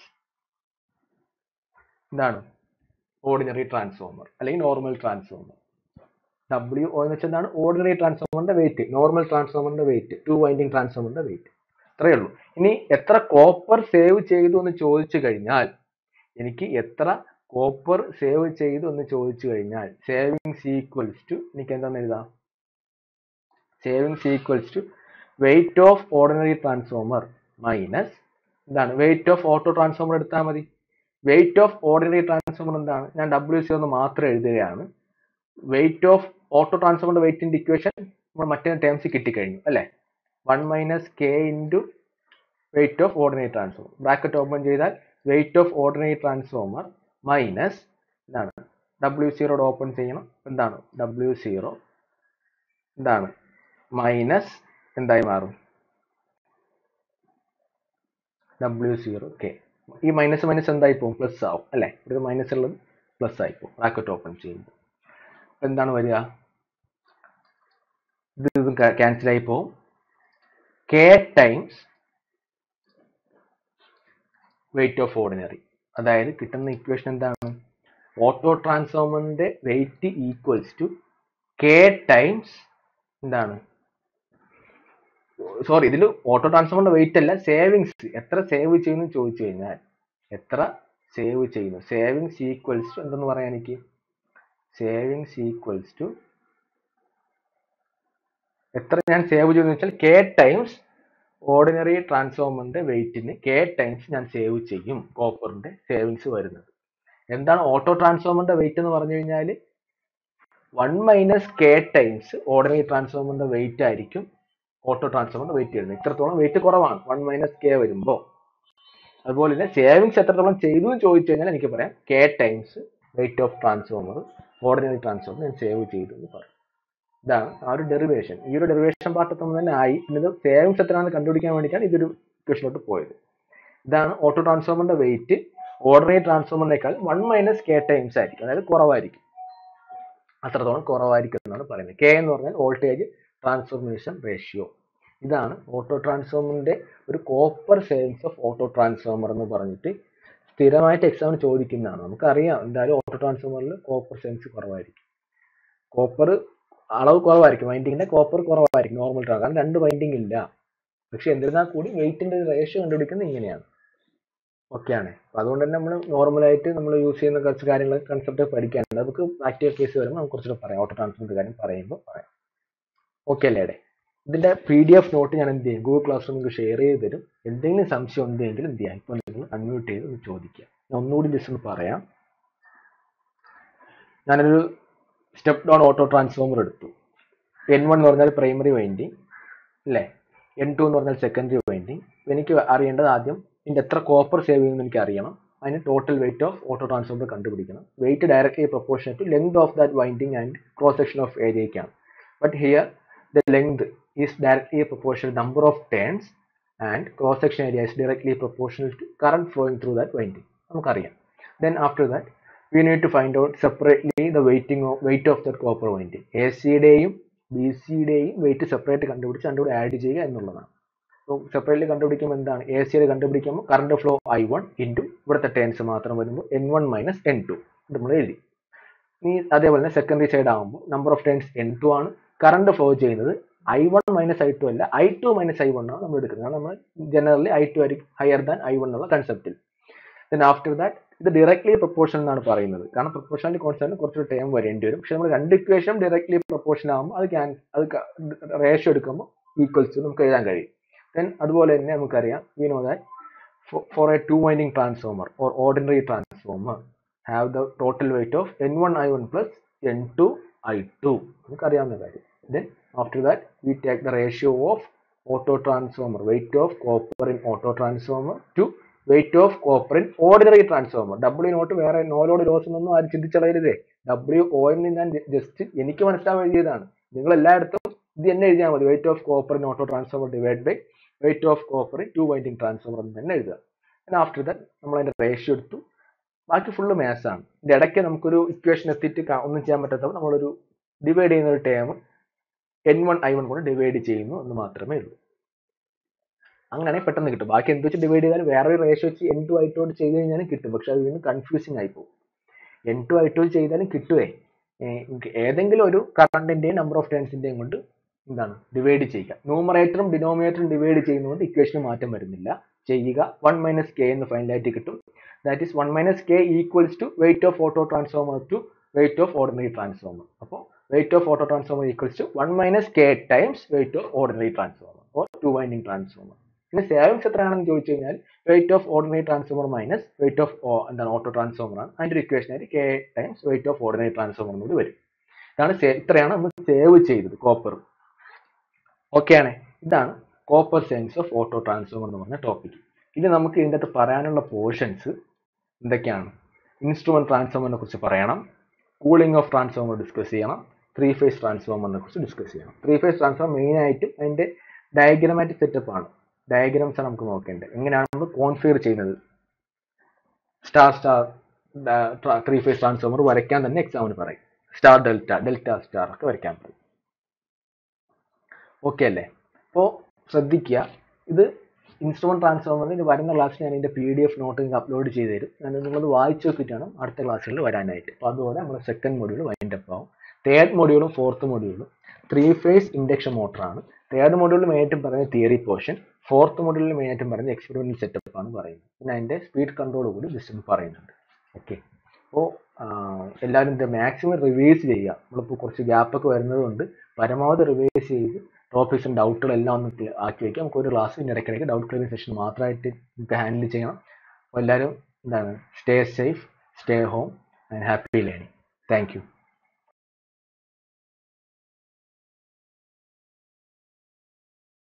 എന്താണ് ഓർഡിനറി ട്രാൻസ്ഫോമർ അല്ലെങ്കിൽ നോർമൽ ട്രാൻസ്ഫോമർ ഡബ്ല്യു ഒ എന്ന് വെച്ചാൽ എന്താണ് ഓർഡിനറി ട്രാൻസ്ഫോമറിന്റെ വെയിറ്റ് നോർമൽ ട്രാൻസ്ഫോമറിന്റെ വെയിറ്റ് ടു വൈൻഡിങ് ട്രാൻസ്ഫോമറിന്റെ വെയിറ്റ് അത്രയേ ഉള്ളൂ ഇനി എത്ര കോപ്പർ സേവ് ചെയ്തു എന്ന് ചോദിച്ചു കഴിഞ്ഞാൽ എനിക്ക് എത്ര കോപ്പർ സേവ് ചെയ്തു എന്ന് ചോദിച്ചു കഴിഞ്ഞാൽ സേവിങ്സ് ഈക്വൽസ് ടു എനിക്ക് എന്താണെന്ന് എഴുതാം savings equals to weight of ordinary transformer minus എന്താണ് വെയിറ്റ് ഓഫ് ഓട്ടോ ട്രാൻസ്ഫോമർ എടുത്താൽ മതി വെയിറ്റ് ഓഫ് ഓർഡിനറി ട്രാൻസ്ഫോമർ എന്താണ് ഞാൻ ഡബ്ല്യു സി ഒന്ന് മാത്രം എഴുതുകയാണ് വെയിറ്റ് ഓഫ് ഓട്ടോ ട്രാൻസ്ഫോമറിന്റെ വെയിറ്റിന്റെ ഇക്വേഷൻ നമ്മൾ മറ്റേ ടേംസ് കിട്ടിക്കഴിഞ്ഞു അല്ലേ one minus K into weight of ordinary transformer bracket open ചെയ്താൽ weight of ordinary transformer minus എന്താണ് ഡബ്ല്യു സീറോയുടെ ഓപ്പൺ ചെയ്യണം എന്താണ് ഡബ്ല്യു സീറോ എന്താണ് മൈനസ് എന്തായി മാറും ഡബ്ല്യു സീറോ കെ ഈ മൈനസ് മൈനസ് എന്തായി പോകും പ്ലസ് ആവും അല്ലേ ഇത് മൈനസ് ഉള്ളത് പ്ലസ് ആയി പോകും ബ്രാക്കറ്റ് ഓപ്പൺ ചെയ്യുമ്പോൾ എന്താണ് വരിക ഇത് ഇതും ക്യാൻസൽ ആയി പോകും K times weight of ordinary അതായത് കിട്ടുന്ന ഇക്വേഷൻ എന്താണ് ഓട്ടോ ട്രാൻസ്ഫോമറിന്റെ weight equals to K times എന്താണ് സോറി ഇതിൽ ഓട്ടോ ട്രാൻസ്ഫോമറിന്റെ വെയിറ്റ് അല്ല സേവിങ്സ് എത്ര സേവ് ചെയ്യുന്നു ചോദിച്ചു കഴിഞ്ഞാൽ എത്ര സേവ് ചെയ്യുന്നു സേവിങ്സ് ഈക്വൽസ് ടു എന്തെന്ന് പറയാൻ എനിക്ക് സേവിങ്സ് ഈക്വൽസ് ടു എത്ര ഞാൻ സേവ് ചെയ്യുന്നു വെച്ചാൽ കെ ടൈംസ് ഓർഡിനറി ട്രാൻസ്ഫോമറിന്റെ വെയിറ്റിന് കെ ടൈംസ് ഞാൻ സേവ് ചെയ്യും കോപ്പറിന്റെ സേവിങ്സ് വരുന്നത് എന്താണ് ഓട്ടോ ട്രാൻസ്ഫോമറിന്റെ വെയിറ്റ് എന്ന് പറഞ്ഞു കഴിഞ്ഞാൽ one minus K times ordinary ട്രാൻസ്ഫോമറിന്റെ വെയിറ്റ് ആയിരിക്കും ഓട്ടോ ട്രാൻസ്ഫോമറിന്റെ വെയിറ്റ് വരുന്നത് ഇത്രത്തോളം വെയിറ്റ് കുറവാണ് വൺ മൈനസ് കെ വരുമ്പോൾ അതുപോലെ തന്നെ സേവിങ്സ് എത്രത്തോളം ചെയ്തു എന്ന് ചോദിച്ചു കഴിഞ്ഞാൽ എനിക്ക് പറയാം K times weight of transformer ordinary transformer ഞാൻ സേവ് ചെയ്തു എന്ന് പറയും ഇതാണ് ആ ഒരു ഡെറിവേഷൻ ഈ ഒരു ഡെറിവേഷൻ പാർട്ട് എത്തുമ്പോൾ തന്നെ ആയി പിന്നെ ഇത് സേവിങ്സ് എത്രയാണെന്ന് കണ്ടുപിടിക്കാൻ വേണ്ടിയിട്ടാണ് ഇതൊരു ഇക്വേഷനിലോട്ട് പോയത് ഇതാണ് ഓട്ടോ ട്രാൻസ്ഫോമറിന്റെ വെയിറ്റ് ഓർഡിനറി ട്രാൻസ്ഫോമറിനേക്കാൾ വൺ മൈനസ് കെ ടൈംസ് ആയിരിക്കും അതായത് കുറവായിരിക്കും അത്രത്തോളം കുറവായിരിക്കും എന്നാണ് പറയുന്നത് കെ എന്ന് പറഞ്ഞാൽ വോൾട്ടേജ് ട്രാൻസ്ഫോർമേഷൻ റേഷ്യോ ഇതാണ് ഓട്ടോ ട്രാൻസ്ഫോമറിന്റെ ഒരു copper savings of auto transformer എന്ന് പറഞ്ഞിട്ട് സ്ഥിരമായിട്ട് എക്സാമിന് ചോദിക്കുന്നതാണ് നമുക്കറിയാം എന്തായാലും ഓട്ടോ ട്രാൻസ്ഫോമറിൽ കോപ്പർ സെൻസ് കുറവായിരിക്കും കോപ്പർ അളവ് കുറവായിരിക്കും വൈൻഡിങ്ങിന്റെ കോപ്പർ കുറവായിരിക്കും നോർമൽ ട്രാൻ കാരണം രണ്ട് വൈൻഡിങ് ഇല്ല പക്ഷെ എന്നിരുന്നാൽ കൂടി വെയിറ്റിന്റെ റേഷ്യോ കണ്ടുപിടിക്കുന്നത് ഇങ്ങനെയാണ് ഓക്കെയാണ് അപ്പൊ അതുകൊണ്ട് തന്നെ നമ്മൾ നോർമലായിട്ട് നമ്മൾ യൂസ് ചെയ്യുന്ന കുറച്ച് കാര്യങ്ങൾ കൺസെപ്റ്റ് പഠിക്കാനുണ്ട് നമുക്ക് ആക്റ്റീവ് കേസ് വരുമ്പോൾ നമുക്ക് കുറച്ചുകൂടെ പറയാം ഓട്ടോ ട്രാൻസ്ഫറിന്റെ കാര്യം പറയുമ്പോൾ പറയാം ഓക്കെ അല്ലേ എടേ ഇതിന്റെ പി ഡി എഫ് നോട്ട് ഞാൻ എന്ത് ചെയ്യും ഗൂഗിൾ ക്ലാസ് നിങ്ങൾക്ക് ഷെയർ ചെയ്ത് തരും എന്തെങ്കിലും സംശയം ഉണ്ടെങ്കിൽ എന്ത് ചെയ്യാം ഇപ്പോൾ നിങ്ങൾ അൺമ്യൂട്ട് ചെയ്ത് ഒന്ന് ചോദിക്കുക ഞാൻ ഒന്നുകൂടി ജസ്റ്റ് ഒന്ന് പറയാം ഞാനൊരു സ്റ്റെപ്പ് ഡൗൺ ഓട്ടോ ട്രാൻസ്ഫോമർ എടുത്തു എൻ വൺ എന്ന് പറഞ്ഞാൽ പ്രൈമറി വൈൻഡിങ് അല്ലേ എൻ ടു എന്ന് പറഞ്ഞാൽ സെക്കൻഡറി വൈൻഡിങ് എനിക്ക് അറിയേണ്ടത് ആദ്യം ഇതിന്റെ എത്ര കോപ്പർ സേവ് ചെയ്യുമെന്ന് എനിക്ക് അറിയണം അതിന് total weight of auto transformer കണ്ടുപിടിക്കണം weight directly proportion to length of that winding and cross section of ഏരിയയ്ക്കാണ് but here the length is directly proportion number of turns and cross section area is directly proportional to current flowing through that winding നമുക്കറിയാം then after that we need to find out separately the weighting weight of that copper winding A സിയുടെയും B സിയുടെയും weight separate കണ്ടുപിടിച്ച് രണ്ടുകൂടെ add ചെയ്യുക എന്നുള്ളതാണ് അപ്പോൾ separately കണ്ടുപിടിക്കുമ്പോൾ എന്താണ് A സിയുടെ കണ്ടുപിടിക്കുമ്പോൾ current flow I one into ഇവിടുത്തെ ടേൺസ് മാത്രം വരുമ്പോൾ N one minus N two നമ്മൾ എഴുതി ഇനി അതേപോലെ തന്നെ സെക്കൻഡറി സൈഡ് ആകുമ്പോൾ number of turns N two ആണ് കറണ്ട് ഫ്ലോ ചെയ്യുന്നത് I one minus I two അല്ല I two minus I one ആണ് നമ്മൾ എടുക്കുന്നത് കാരണം നമ്മൾ ജനറലി ഐ ടു ആയിരിക്കും ഹയർ ദാൻ ഐ വൺ എന്നുള്ള കൺസെപ്റ്റിൽ ദെൻ ആഫ്റ്റർ ദാറ്റ് ഇത് ഡയറക്ട്ലി പ്രൊപ്പോർഷൻ എന്നാണ് പറയുന്നത് കാരണം പ്രൊപ്പോർഷണൽ കോൺസെപ്റ്റിന് കുറച്ചൊരു ടൈം വരേണ്ടി വരും പക്ഷെ നമ്മൾ രണ്ട് ഇക്വേഷൻ ഡയറക്ട്ലി പ്രൊപ്പോർഷൻ ആകുമ്പോൾ അത് ക്യാൻ അത് റേഷ്യോ എടുക്കുമ്പോൾ ഈക്വൽസ് ടു നമുക്ക് എഴുതാൻ കഴിയും ദെൻ അതുപോലെ തന്നെ നമുക്കറിയാം we know that for a two winding transformer or ordinary transformer have the total weight of N one I one plus N two I two നമുക്കറിയാവുന്ന കാര്യം then after that we take the ratio of auto transformer weight of copper in auto transformer to weight of copper in ordinary transformer W naught വേറെ no load loss എന്നൊന്നും ആരും ചിന്തിച്ചളയരുതേ W O എന്ന് ഞാൻ just എനിക്ക് മനസ്സിലാവാൻ എഴുതിയതാണ് നിങ്ങൾ എല്ലായിടത്തും ഇത് തന്നെ എഴുതിയാൽ മതി weight of copper in auto transformer divide by weight of copper in two winding transformer എന്ന് തന്നെ എഴുതുക പിന്നെ ആഫ്റ്റർ ദാറ്റ് നമ്മൾ അതിന്റെ റേഷ്യോ എടുത്തു ബാക്കി ഫുള്ള് മാത്സ് ആണ് ഇതിന്റെ ഇടയ്ക്ക് നമുക്കൊരു ഇക്വേഷൻ എത്തിയിട്ട് ക- ഒന്നും ചെയ്യാൻ പറ്റാത്തപ്പോൾ നമ്മളൊരു ഡിവൈഡ് ചെയ്യുന്ന ഒരു term N one I one കൊണ്ട് ഡിവൈഡ് ചെയ്യുന്നു എന്ന് മാത്രമേ ഉള്ളൂ അങ്ങനെ പെട്ടെന്ന് കിട്ടും ബാക്കി എന്ത് വെച്ച് ഡിവൈഡ് ചെയ്താൽ വേറെ ഒരു റേഷ്യോ വെച്ച് എൻ ടു ഐ ടു ചെയ്ത് കഴിഞ്ഞാലും കിട്ടും പക്ഷെ അത് വീണ്ടും കൺഫ്യൂസിങ് ആയി പോകും എൻ ടു ഐ ടു ചെയ്താലും കിട്ടുവേ ഏർ നമുക്ക് ഏതെങ്കിലും ഒരു കറണ്ടിന്റെയും നമ്പർ ഓഫ് ടേൺസിന്റെയും കൊണ്ട് എന്താണ് ഡിവൈഡ് ചെയ്യുക ന്യൂമറേറ്ററും ഡിനോമിനേറ്ററും ഡിവൈഡ് ചെയ്യുന്നതുകൊണ്ട് ഇക്വേഷന് മാറ്റം വരുന്നില്ല ചെയ്യുക വൺ മൈനസ് കെ എന്ന് ഫൈനലായിട്ട് കിട്ടും that is one minus K equals to weight of auto transformer to weight of ordinary transformer അപ്പോൾ weight of auto transformer equals to one minus K times weight of ordinary transformer or two winding transformer പിന്നെ savings എത്രയാണെന്ന് ചോദിച്ചു കഴിഞ്ഞാൽ weight of ordinary transformer minus weight of എന്താണ് auto transformer ആണ് അതിന്റെ ഒരു equation ആയിട്ട് K times weight of ordinary transformer കൂടി വരും ഇതാണ് sa- ഇത്രയാണ് നമ്മൾ സേവ് ചെയ്തത് കോപ്പർ ഓക്കെ ആണ് ഇതാണ് copper science of auto transformer എന്ന് പറഞ്ഞ ടോപ്പിക് ഇനി നമുക്ക് ഇതിൻ്റെ അകത്ത് പറയാനുള്ള പോർഷൻസ് എന്തൊക്കെയാണ് ഇൻസ്ട്രുമെന്റ് ട്രാൻസ്ഫോമറിനെ കുറിച്ച് പറയണം കൂളിംഗ് ഓഫ് ട്രാൻസ്ഫോമർ ഡിസ്കസ് ചെയ്യണം ത്രീ ഫേസ് ട്രാൻസ്ഫോമറിനെ കുറിച്ച് ഡിസ്കസ് ചെയ്യണം ത്രീ ഫേസ് ട്രാൻസ്ഫോമർ മെയിൻ ആയിട്ടും അതിന്റെ ഡയഗ്രമാറ്റിക് സെറ്റപ്പ് ആണ് ഡയഗ്രാംസ് ആണ് നമുക്ക് നോക്കേണ്ടത് എങ്ങനെയാണ് നമ്മൾ കോൺഫിഗർ ചെയ്യുന്നത് star star three phase transformer വരയ്ക്കാൻ തന്നെ എക്സാമിന് പറയും സ്റ്റാർ ഡെൽറ്റ ഡെൽറ്റ സ്റ്റാർ ഒക്കെ വരയ്ക്കാൻ പറയും ഓക്കെ അല്ലേ അപ്പോൾ ശ്രദ്ധിക്കുക ഇത് ഇൻസ്ട്രുമെന്റ് ട്രാൻസ്ഫോമറിന് വരുന്ന ക്ലാസ്സിൽ ഞാൻ ഇതിന്റെ പി ഡി എഫ് നോട്ട് നിങ്ങൾക്ക് അപ്ലോഡ് ചെയ്ത് തരും ഞാൻ നിങ്ങളത് വായിച്ചു നോക്കിയിട്ട് വേണം അടുത്ത ക്ലാസ്സുകളിൽ വരാനായിട്ട് അപ്പോൾ അതുപോലെ നമ്മുടെ സെക്കൻഡ് മൊഡ്യൂൾ വൈൻഡ് അപ്പ് ആവും തേർഡ് മൊഡ്യൂളും ഫോർത്ത് മൊഡ്യൂളും ത്രീ ഫേസ് ഇൻഡക്ഷൻ മോട്ടറാണ് തേർഡ് മൊഡ്യൂളിൽ മെയിനായിട്ടും പറയുന്നത് തിയറി പോർഷൻ ഫോർത്ത് മൊഡ്യൂളിൽ മെയിനായിട്ടും പറയുന്നത് എക്സ്പെരിമെന്റൽ സെറ്റപ്പ് ആണ് പറയുന്നത് പിന്നെ അതിന്റെ സ്പീഡ് കൺട്രോൾ കൂടി ജസ്റ്റ് പറയുന്നുണ്ട് ഓക്കെ അപ്പോൾ എല്ലാവരും ഇത് മാക്സിമം റിവൈസ് ചെയ്യുക നമ്മളിപ്പോൾ കുറച്ച് ഗ്യാപ്പൊക്കെ വരുന്നത് കൊണ്ട് പരമാവധി റിവൈസ് ചെയ്ത് ടോപ്പിക്സും ഡൗട്ടുകളെല്ലാം ഒന്ന് clear ആക്കി വയ്ക്കുക നമുക്ക് ഒരു ക്ലാസ് ഇടയ്ക്കിടയ്ക്ക് ഡൗട്ട് ക്ലിയറിംഗ് സെഷൻ മാത്രമായിട്ട് നമുക്ക് ഹാൻഡിൽ ചെയ്യണം അപ്പോൾ എല്ലാവരും എന്താണ് stay safe stay home and happy learning thank U